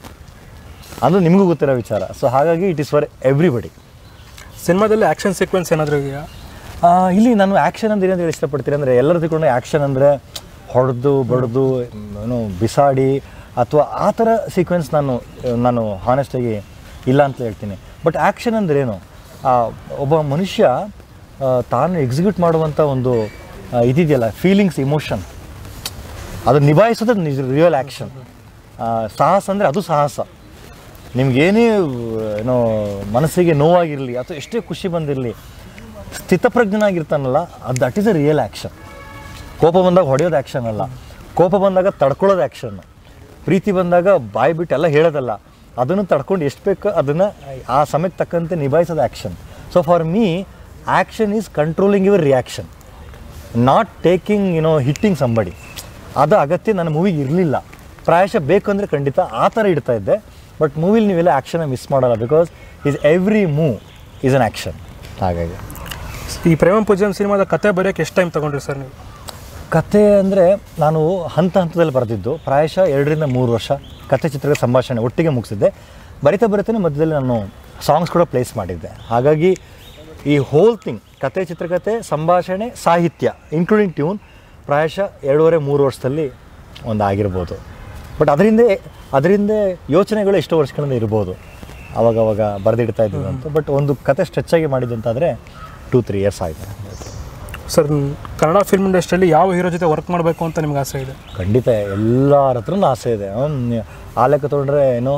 ಅದು ನಿಮಗೂ ಗೊತ್ತಿರೋ ವಿಚಾರ ಸೊ ಹಾಗಾಗಿ ಇಟ್ ಇಸ್ ಫಾರ್ ಎವ್ರಿಬಡಿ ಸಿನಿಮಾದಲ್ಲಿ ಆಕ್ಷನ್ ಸೀಕ್ವೆನ್ಸ್ ಏನಾದರೂ ಇದೆಯಾ ಆ, ಇಲ್ಲಿ ನಾನು ಆ್ಯಕ್ಷನ್ ಅಂದ್ರೆ ಏನಂತ ಹೇಳಿ ಇಷ್ಟಪಡ್ತೀನಿ ಅಂದರೆ ಎಲ್ಲರೂ ತಿಳ್ಕೊಂಡು ಆ್ಯಕ್ಷನ್ ಅಂದರೆ ಹೊಡೆದು ಬಡ್ದು ಏನು ಬಿಸಾಡಿ ಅಥವಾ ಆ ಥರ ಸೀಕ್ವೆನ್ಸ್ ನಾನು ನಾನು ಹಾನೆಸ್ಟಾಗಿ ಇಲ್ಲ ಅಂತ ಹೇಳ್ತೀನಿ ಬಟ್ ಆ್ಯಕ್ಷನ್ ಅಂದ್ರೆ ಏನು ಆ, ಒಬ್ಬ ಮನುಷ್ಯ ಆ, ತಾನು ಎಕ್ಸಿಕ್ಯೂಟ್ ಮಾಡುವಂಥ ಒಂದು ಆ, ಇದಿದೆಯಲ್ಲ ಫೀಲಿಂಗ್ಸ್ ಇಮೋಷನ್ ಅದು ನಿಭಾಯಿಸೋದು ನಿಜ ರಿಯಲ್ ಆ್ಯಕ್ಷನ್ ಸಾಹಸ ಅಂದರೆ ಅದು ಸಾಹಸ ನಿಮ್ಗೇನೇ ಏನೋ ಮನಸ್ಸಿಗೆ ನೋವಾಗಿರಲಿ ಅಥವಾ ಎಷ್ಟೇ ಖುಷಿ ಬಂದಿರಲಿ ಸ್ಥಿತಪ್ರಜ್ಞನಾಗಿರ್ತಾನಲ್ಲ ಅದು that is a real action ಕೋಪ ಬಂದಾಗ ಹೊಡೆಯೋದು ಆ್ಯಕ್ಷನ್ ಅಲ್ಲ ಕೋಪ ಬಂದಾಗ ತಡ್ಕೊಳ್ಳೋದು ಆ್ಯಕ್ಷನ್ ಪ್ರೀತಿ ಬಂದಾಗ ಬಾಯಿ ಬಿಟ್ಟು ಎಲ್ಲ ಹೇಳೋದಲ್ಲ ಅದನ್ನು ತಡ್ಕೊಂಡು ಎಷ್ಟು ಬೇಕೋ ಅದನ್ನು ಆ ಸಮಯಕ್ಕೆ ತಕ್ಕಂತೆ ನಿಭಾಯಿಸೋದು action so for me action is controlling your reaction not taking you know hitting somebody ಅದು ಅಗತ್ಯ ನನ್ನ ಮೂವಿಗೆ ಇರಲಿಲ್ಲ ಪ್ರಾಯಶಃ ಬೇಕಂದರೆ ಖಂಡಿತ ಆ ಥರ ಇಡ್ತಾ ಇದ್ದೆ ಬಟ್ ಮೂವಿಲಿ ನೀವೆಲ್ಲ ಆ್ಯಕ್ಷನ ಮಿಸ್ ಮಾಡಲ್ಲ because is every move is an action ಹಾಗಾಗಿ ಈ ಪ್ರೇಮ ಪೂಜನ್ ಸಿನಿಮಾದ ಕತೆ ಬರೆಯೋಕೆ ಎಷ್ಟು ಟೈಮ್ ತಗೊಂಡ್ರಿ ಸರ್ ನೀವು ಕತೆ ಅಂದರೆ ನಾನು ಹಂತ ಹಂತದಲ್ಲಿ ಬರೆದಿದ್ದು ಪ್ರಾಯಶಃ ಎರಡರಿಂದ ಮೂರು ವರ್ಷ ಕತೆ ಚಿತ್ರದ ಸಂಭಾಷಣೆ ಒಟ್ಟಿಗೆ ಮುಗಿಸಿದ್ದೆ ಬರಿತಾ ಬರಿತಾನೆ ಮಧ್ಯದಲ್ಲಿ ನಾನು ಸಾಂಗ್ಸ್ ಕೂಡ ಪ್ಲೇಸ್ ಮಾಡಿದ್ದೆ ಹಾಗಾಗಿ ಈ ಹೋಲ್ ಥಿಂಗ್ ಕತೆ ಚಿತ್ರಕಥೆ ಸಂಭಾಷಣೆ ಸಾಹಿತ್ಯ ಇನ್ಕ್ಲೂಡಿಂಗ್ ಟ್ಯೂನ್ ಪ್ರಾಯಶಃ ಎರಡೂವರೆ ಮೂರು ವರ್ಷದಲ್ಲಿ ಒಂದು ಆಗಿರ್ಬೋದು ಬಟ್ ಅದರಿಂದ ಅದರಿಂದ ಯೋಚನೆಗಳು ಎಷ್ಟೋ ವರ್ಷಗಳಿಂದ ಇರ್ಬೋದು ಅವಾಗ ಅವಾಗ ಬರೆದಿಡ್ತಾ ಇದ್ದೀವಿ ಅಂತ ಬಟ್ ಒಂದು ಕತೆ ಸ್ಟ್ರೆಚ್ ಆಗಿ ಮಾಡಿದ್ದು ಅಂತಾದರೆ ಟೂ ತ್ರೀ ಇಯರ್ಸ್ ಆಯಿತು ಸರ್ ಕನ್ನಡ ಫಿಲ್ಮ್ ಇಂಡಸ್ಟ್ರಿಯಲ್ಲಿ ಯಾವ ಹೀರೋ ಜೊತೆ ವರ್ಕ್ ಮಾಡಬೇಕು ಅಂತ ನಿಮ್ಗೆ ಆಸೆ ಇದೆ ಖಂಡಿತ ಎಲ್ಲರ ಹತ್ರನೂ ಆಸೆ ಇದೆ ಹ್ಮ್, ಆ ಲೆಕ್ಕ ತೊಗೊಂಡ್ರೆ ಏನೋ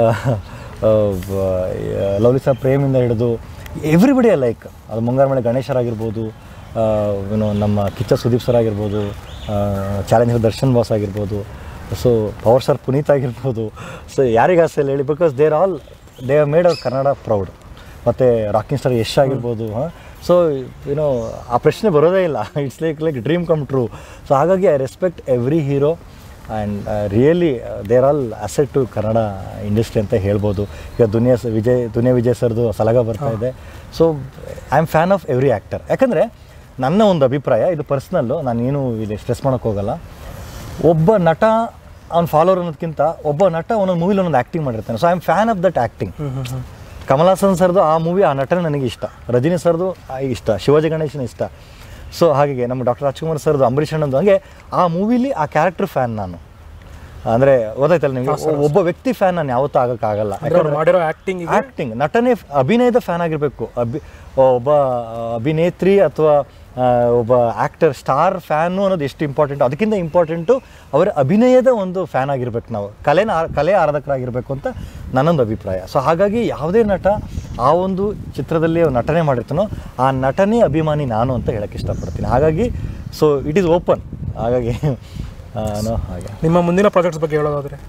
ಲವ್ಲಿ ಸರ್ ಪ್ರೇಮಿಂದ ಹಿಡಿದು ಎವ್ರಿಬಡಿ ಲೈಕ್ ಅದು ಮುಂಗಾರು ಗಣೇಶರಾಗಿರ್ಬೋದು ಆ, ಏನು ನಮ್ಮ ಕಿಚ್ಚ ಸುದೀಪ್ ಸರ್ ಆಗಿರ್ಬೋದು ಚಾಲೆಂಜರ್ ದರ್ಶನ್ ಬಾಸ್ ಆಗಿರ್ಬೋದು ಸೊ ಪವರ್ ಸರ್ ಪುನೀತ್ ಆಗಿರ್ಬೋದು ಸೊ ಯಾರಿಗೆ ಆಸೆ ಇಲ್ಲ ಹೇಳಿ because there all they have made our Kannada proud ಮತ್ತು ರಾಕಿಂಗ್ ಸ್ಟಾರ್ ಯಶ್ ಆಗಿರ್ಬೋದು ಹಾಂ ಸೊ ಏನೋ ಆ ಪ್ರಶ್ನೆ ಬರೋದೇ ಇಲ್ಲ it's like like dream come true so ಹಾಗಾಗಿ I respect every hero and really there all asset to Kannada industry ಅಂತ ಹೇಳ್ಬೋದು ಈಗ ದುನಿಯಾ ಸ- ವಿಜಯ್ ದುನಿಯಾ ವಿಜಯ್ ಸರ್ದು ಸಲಗ ಬರ್ತಾ ಇದೆ so I am fan of every actor ಯಾಕಂದರೆ ನನ್ನ ಒಂದು ಅಭಿಪ್ರಾಯ ಇದು ಪರ್ಸ್ನಲ್ಲು ನಾನು ಏನು ಇಲ್ಲಿ ಸ್ಟ್ರೆಸ್ ಮಾಡೋಕ್ಕೆ ಹೋಗಲ್ಲ ಒಬ್ಬ ನಟ ಅವ್ನ ಫಾಲೋವರ್ ಅನ್ನೋದಕ್ಕಿಂತ ಒಬ್ಬ ನಟ ಒಂದೊಂದು ಮೂವಿಲಿ ಒಂದೊಂದು ಆ್ಯಕ್ಟಿಂಗ್ ಮಾಡಿರ್ತಾನೆ so I am fan of that acting Kamal Haasan ಸರ್ದು ಆ ಮೂವಿ ಆ ನಟನೆ ನನಗೆ ಇಷ್ಟ ರಜನಿ ಸರ್ದು ಆ ಇಷ್ಟ ಶಿವಾಜಿ ಗಣೇಶನ ಇಷ್ಟ ಸೊ ಹಾಗೆ ನಮ್ಮ ಡಾಕ್ಟರ್ ರಾಜ್ಕುಮಾರ್ ಸರ್ದು ಅಂಬರೀಷ್ ಅಣ್ಣಂದು ಹಂಗೆ ಆ ಮೂವಿಲಿ ಆ ಕ್ಯಾರೆಕ್ಟರ್ ಫ್ಯಾನ್ ನಾನು ಅಂದರೆ ಗೊತ್ತಾಯ್ತಲ್ಲ ನಿಮಗೆ ಒಬ್ಬ ವ್ಯಕ್ತಿ ಫ್ಯಾನ್ ನಾನು ಯಾವತ್ತೂ ಆಗೋಕ್ಕಾಗಲ್ಲ ಅಂದ್ರೆ ಅವ್ರು ಮಾಡಿರೋ ಆ್ಯಕ್ಟಿಂಗ್ ಆ್ಯಕ್ಟಿಂಗ್ ನಟನೆ ಅಭಿನಯದ ಫ್ಯಾನ್ ಆಗಿರಬೇಕು ಅಭಿ ಒಬ್ಬ ಅಭಿನೇತ್ರಿ ಅಥವಾ ಆ, ಒಬ್ಬ ಆ್ಯಕ್ಟರ್ ಸ್ಟಾರ್ ಫ್ಯಾನು ಅನ್ನೋದು ಎಷ್ಟು ಇಂಪಾರ್ಟೆಂಟ್ ಅದಕ್ಕಿಂತ ಇಂಪಾರ್ಟೆಂಟು ಅವರ ಅಭಿನಯದ ಒಂದು ಫ್ಯಾನ್ ಆಗಿರ್ಬೇಕು ನಾವು ಕಲೆನ ಆ- ಕಲೆ ಆರಾಧಕರಾಗಿರಬೇಕು ಅಂತ ನನ್ನೊಂದು ಅಭಿಪ್ರಾಯ ಸೊ ಹಾಗಾಗಿ ಯಾವುದೇ ನಟ ಆ ಒಂದು ಚಿತ್ರದಲ್ಲಿ ಅವ್ನು ನಟನೆ ಮಾಡಿರ್ತಾನೋ ಆ ನಟನೆ ಅಭಿಮಾನಿ ನಾನು ಅಂತ ಹೇಳಕ್ಕೆ ಇಷ್ಟಪಡ್ತೀನಿ ಹಾಗಾಗಿ ಸೊ ಇಟ್ ಈಸ್ ಓಪನ್ ಹಾಗಾಗಿ ಆ, ನೋ ಹಾಗೆ ನಿಮ್ಮ ಮುಂದಿನ ಪ್ರಾಜೆಕ್ಟ್ಸ್ ಬಗ್ಗೆ ಹೇಳೋದಾದ್ರೆ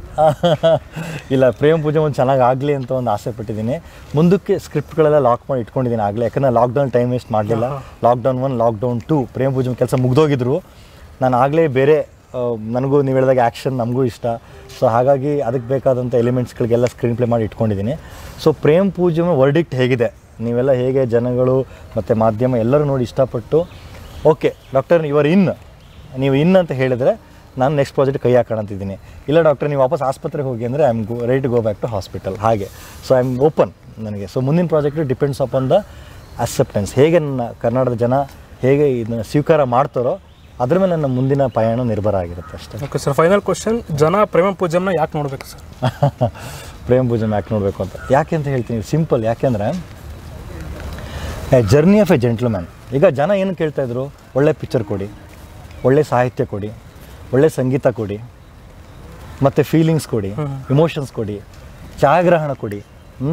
ಇಲ್ಲ ಪ್ರೇಮ ಪೂಜೆ ಒಂದು ಚೆನ್ನಾಗಿ ಆಗಲಿ ಅಂತ ಒಂದು ಆಸೆ ಪಟ್ಟಿದ್ದೀನಿ ಮುಂದಕ್ಕೆ ಸ್ಕ್ರಿಪ್ಟ್ಗಳೆಲ್ಲ ಲಾಕ್ ಮಾಡಿ ಇಟ್ಕೊಂಡಿದ್ದೀನಿ ಆಗಲೇ ಯಾಕಂದರೆ ಲಾಕ್ಡೌನ್ ಟೈಮ್ ವೇಸ್ಟ್ ಮಾಡಲಿಲ್ಲ lockdown one lockdown two Prema Pooje ಕೆಲಸ ಮುಗ್ದೋಗಿದ್ರು ನಾನು ಆಗಲೇ ಬೇರೆ ಆ, ನನಗೂ ನೀವು ಹೇಳಿದಾಗ ಆ್ಯಕ್ಷನ್ ನಮಗೂ ಇಷ್ಟ ಸೊ ಹಾಗಾಗಿ ಅದಕ್ಕೆ ಬೇಕಾದಂಥ ಎಲಿಮೆಂಟ್ಸ್ಗಳಿಗೆಲ್ಲ ಸ್ಕ್ರೀನ್ ಪ್ಲೇ ಮಾಡಿ ಇಟ್ಕೊಂಡಿದ್ದೀನಿ ಸೊ ಪ್ರೇಮ ಪೂಜೆ ವರ್ಡಿಕ್ಟ್ ಹೇಗಿದೆ ನೀವೆಲ್ಲ ಹೇಗೆ ಜನಗಳು ಮತ್ತು ಮಾಧ್ಯಮ ಎಲ್ಲರೂ ನೋಡಿ ಇಷ್ಟಪಟ್ಟು ಓಕೆ ಡಾಕ್ಟರ್ ಯುವರ್ ಇನ್ ನೀವು ಇನ್ ಅಂತ ಹೇಳಿದರೆ ನಾನು ನೆಕ್ಸ್ಟ್ ಪ್ರಾಜೆಕ್ಟ್ ಕೈ ಹಾಕೋಣ ಅಂತಿದ್ದೀನಿ ಇಲ್ಲ ಡಾಕ್ಟರ್ ನೀವು ವಾಪಸ್ ಆಸ್ಪತ್ರೆಗೆ ಹೋಗಿ ಅಂದರೆ I am go right go back to hospital ಹಾಗೆ ಸೊ ಐ ಆಮ್ ಓಪನ್ ನನಗೆ ಸೊ ಮುಂದಿನ project depends upon the acceptance ಹೇಗೆ ನನ್ನ ಕನ್ನಡದ ಜನ ಹೇಗೆ ಇದನ್ನು ಸ್ವೀಕಾರ ಮಾಡ್ತಾರೋ ಅದ್ರ ಮೇಲೆ ನನ್ನ ಮುಂದಿನ ಪಯಣ ನಿರ್ಭರ ಆಗಿರುತ್ತೆ ಅಷ್ಟೇ ಓಕೆ ಸರ್ ಫೈನಲ್ ಕ್ವಶನ್ ಜನ ಪ್ರೇಮ ಪೂಜಮ್ನ ಯಾಕೆ ನೋಡ್ಬೇಕು ಸರ್ ಪ್ರೇಮ್ ಪೂಜನ್ ಯಾಕೆ ನೋಡಬೇಕು ಅಂತ ಯಾಕೆ ಅಂತ ಹೇಳ್ತೀನಿ ಸಿಂಪಲ್ ಯಾಕೆಂದರೆ ಜರ್ನಿ ಆಫ್ ಎ ಜೆಂಟ್ಲ್ಮ್ಯಾನ್ ಈಗ ಜನ ಏನು ಕೇಳ್ತಾ ಇದ್ರು ಒಳ್ಳೆ ಪಿಕ್ಚರ್ ಕೊಡಿ ಒಳ್ಳೆ ಸಾಹಿತ್ಯ ಕೊಡಿ ಒಳ್ಳೆ ಸಂಗೀತ ಕೊಡಿ ಮತ್ತು ಫೀಲಿಂಗ್ಸ್ ಕೊಡಿ ಇಮೋಷನ್ಸ್ ಕೊಡಿ ಛಾಯಾಗ್ರಹಣ ಕೊಡಿ ಹ್ಞೂ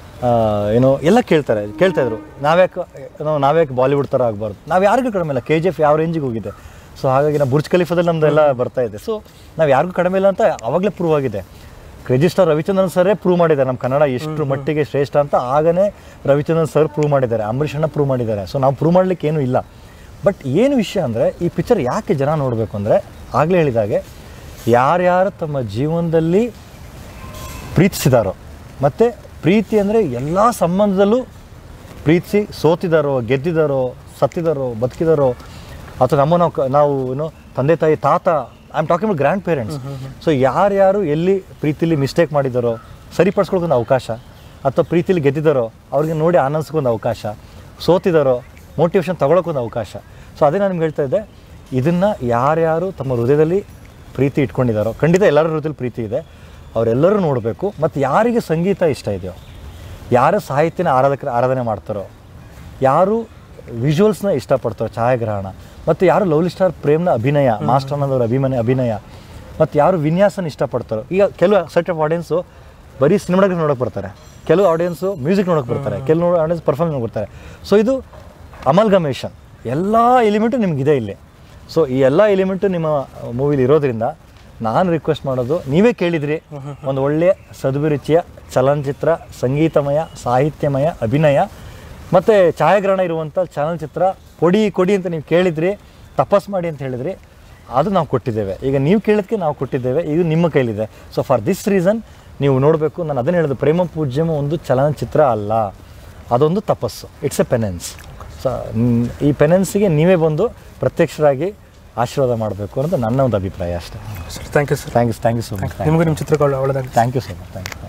ಏನೋ ಎಲ್ಲ ಕೇಳ್ತಾರೆ ಕೇಳ್ತಾ ಇದ್ರು ನಾವ್ಯಾಕೆ ನಾವು ನಾವ್ಯಾಕೆ ಬಾಲಿವುಡ್ ಥರ ಆಗಬಾರ್ದು ನಾವು ಯಾರಿಗೂ ಕಡಿಮೆ ಇಲ್ಲ ಕೆ ಜಿ ಎಫ್ ಯಾವ ರೇಂಜಿಗೆ ಹೋಗಿದೆ ಸೊ ಹಾಗಾಗಿ ನಾವು ಬುರ್ಜ್ ಖಲೀಫಾದಲ್ಲಿ ನಮ್ಮದೆಲ್ಲ ಬರ್ತಾ ಇದೆ ಸೊ ನಾವು ಯಾರಿಗೂ ಕಡಿಮೆ ಇಲ್ಲ ಅಂತ ಆವಾಗಲೇ ಪ್ರೂವ್ ಆಗಿದೆ ಕ್ರೇಜಿ ಸ್ಟಾರ್ ರವಿಚಂದ್ರನ್ ಸರೇ ಪ್ರೂವ್ ಮಾಡಿದ್ದಾರೆ ನಮ್ಮ ಕನ್ನಡ ಎಷ್ಟು ಮಟ್ಟಿಗೆ ಶ್ರೇಷ್ಠ ಅಂತ ಆಗನೇ ರವಿಚಂದ್ರನ್ ಸರ್ ಪ್ರೂವ್ ಮಾಡಿದ್ದಾರೆ ಅಂಬರೀಷ್ ಅಣ್ಣ ಪ್ರೂವ್ ಮಾಡಿದ್ದಾರೆ ಸೊ ನಾವು ಪ್ರೂವ್ ಮಾಡಲಿಕ್ಕೆ ಏನೂ ಇಲ್ಲ ಬಟ್ ಏನು ವಿಷಯ ಅಂದರೆ ಈ ಪಿಕ್ಚರ್ ಯಾಕೆ ಜನ ನೋಡಬೇಕು ಅಂದರೆ ಆಗಲೇ ಹೇಳಿದಾಗೆ ಯಾರ್ಯಾರು ತಮ್ಮ ಜೀವನದಲ್ಲಿ ಪ್ರೀತಿಸಿದಾರೋ ಮತ್ತು ಪ್ರೀತಿ ಅಂದರೆ ಎಲ್ಲ ಸಂಬಂಧದಲ್ಲೂ ಪ್ರೀತಿಸಿ ಸೋತಿದಾರೋ ಗೆದ್ದಿದಾರೋ ಸತ್ತಿದಾರೋ ಬದುಕಿದಾರೋ ಅಥವಾ ನಮ್ಮ ನಾವು ಕ- ನಾವು ಏನು ತಂದೆ ತಾಯಿ ತಾತ I am talking grandparents so ಯಾರ್ಯಾರು ಎಲ್ಲಿ ಪ್ರೀತಿಲಿ ಮಿಸ್ಟೇಕ್ ಮಾಡಿದಾರೋ ಸರಿಪಡಿಸ್ಕೊಳ್ಳೋಕೊಂದು ಅವಕಾಶ ಅಥವಾ ಪ್ರೀತಿಲಿ ಗೆದ್ದಿದ್ದಾರೋ ಅವ್ರಿಗೆ ನೋಡಿ ಆನಂದಿಸ್ಕೊಂದು ಅವಕಾಶ ಸೋತಿದಾರೋ ಮೋಟಿವೇಶನ್ ತಗೊಳಕ್ಕೊಂದು ಅವಕಾಶ ಸೊ ಅದೇ ನಾನು ನಿಮ್ಗೆ ಹೇಳ್ತಾ ಇದ್ದೆ ಇದನ್ನು ಯಾರ್ಯಾರು ತಮ್ಮ ಹೃದಯದಲ್ಲಿ ಪ್ರೀತಿ ಇಟ್ಕೊಂಡಿದ್ದಾರೋ ಖಂಡಿತ ಎಲ್ಲರ ಹೃದಯದಲ್ಲಿ ಪ್ರೀತಿ ಇದೆ ಅವರೆಲ್ಲರೂ ನೋಡಬೇಕು ಮತ್ತು ಯಾರಿಗೆ ಸಂಗೀತ ಇಷ್ಟ ಇದೆಯೋ ಯಾರು ಸಾಹಿತ್ಯನ ಆರಾಧಕ ಆರಾಧನೆ ಮಾಡ್ತಾರೋ ಯಾರು ವಿಜುವಲ್ಸ್ನ ಇಷ್ಟಪಡ್ತಾರೋ ಛಾಯಾಗ್ರಹಣ ಮತ್ತು ಯಾರು ಲವ್ಲಿ ಸ್ಟಾರ್ ಪ್ರೇಮ್ನ ಅಭಿನಯ ಮಾಸ್ಟರ್ ಅನ್ನೋದವ್ರ ಅಭಿಮನ್ಯ ಅಭಿನಯ ಮತ್ತು ಯಾರು ವಿನ್ಯಾಸನ ಇಷ್ಟಪಡ್ತಾರೋ ಈಗ ಕೆಲವು ಸೆಟ್ ಆಫ್ ಆಡಿಯನ್ಸು ಬರೀ ಸಿನಿಮಾಗಳಿಗೆ ನೋಡೋಕೆ ಬರ್ತಾರೆ ಕೆಲವು ಆಡಿಯನ್ಸು ಮ್ಯೂಸಿಕ್ ನೋಡೋಕೆ ಬರ್ತಾರೆ ಕೆಲವು ಆಡಿಯನ್ಸ್ ಪರ್ಫಾರ್ಮ್ ನೋಡೋಕೆ ಬರ್ತಾರೆ ಸೊ ಇದು ಅಮಲ್ಗಮೇಷನ್ ಎಲ್ಲ ಎಲಿಮೆಂಟು ನಿಮಗಿದೆ ಇಲ್ಲಿ ಸೊ ಈ ಎಲ್ಲ ಎಲಿಮೆಂಟು ನಿಮ್ಮ ಮೂವಿಲಿ ಇರೋದ್ರಿಂದ ನಾನು ರಿಕ್ವೆಸ್ಟ್ ಮಾಡೋದು ನೀವೇ ಕೇಳಿದ್ರಿ ಒಂದು ಒಳ್ಳೆಯ ಸದ್ಭಿರುಚಿಯ ಚಲನಚಿತ್ರ ಸಂಗೀತಮಯ ಸಾಹಿತ್ಯಮಯ ಅಭಿನಯ ಮತ್ತು ಛಾಯಾಗ್ರಹಣ ಇರುವಂಥ ಚಲನಚಿತ್ರ ಕೊಡಿ ಕೊಡಿ ಅಂತ ನೀವು ಕೇಳಿದ್ರಿ ತಪಸ್ ಮಾಡಿ ಅಂತ ಹೇಳಿದ್ರಿ ಅದು ನಾವು ಕೊಟ್ಟಿದ್ದೇವೆ ಈಗ ನೀವು ಕೇಳಿದ್ಕೆ ನಾವು ಕೊಟ್ಟಿದ್ದೇವೆ ಇದು ನಿಮ್ಮ ಕೈಲಿದೆ ಸೊ ಫಾರ್ ದಿಸ್ ರೀಸನ್ ನೀವು ನೋಡಬೇಕು ನಾನು ಅದನ್ನು ಹೇಳಿದ್ದು ಪ್ರೇಮ ಪೂಜ್ಯಮ ಒಂದು ಚಲನಚಿತ್ರ ಅಲ್ಲ ಅದೊಂದು ತಪಸ್ಸು ಇಟ್ಸ್ ಎ ಪೆನೆನ್ಸ್ ಸೊ ಈ ಪೆನೆನ್ಸಿಗೆ ನೀವೇ ಬಂದು ಪ್ರತ್ಯಕ್ಷರಾಗಿ ಆಶೀರ್ವಾದ ಮಾಡಬೇಕು ಅಂತ ನನ್ನ ಒಂದು ಅಭಿಪ್ರಾಯ ಅಷ್ಟೇ sir thank you sir thank you thank you so much ನಿಮಗೂ ನಿಮ್ಮ ಚಿತ್ರಗಳು ಒಳ್ಳೆದಾಗಿ thank you so much thank you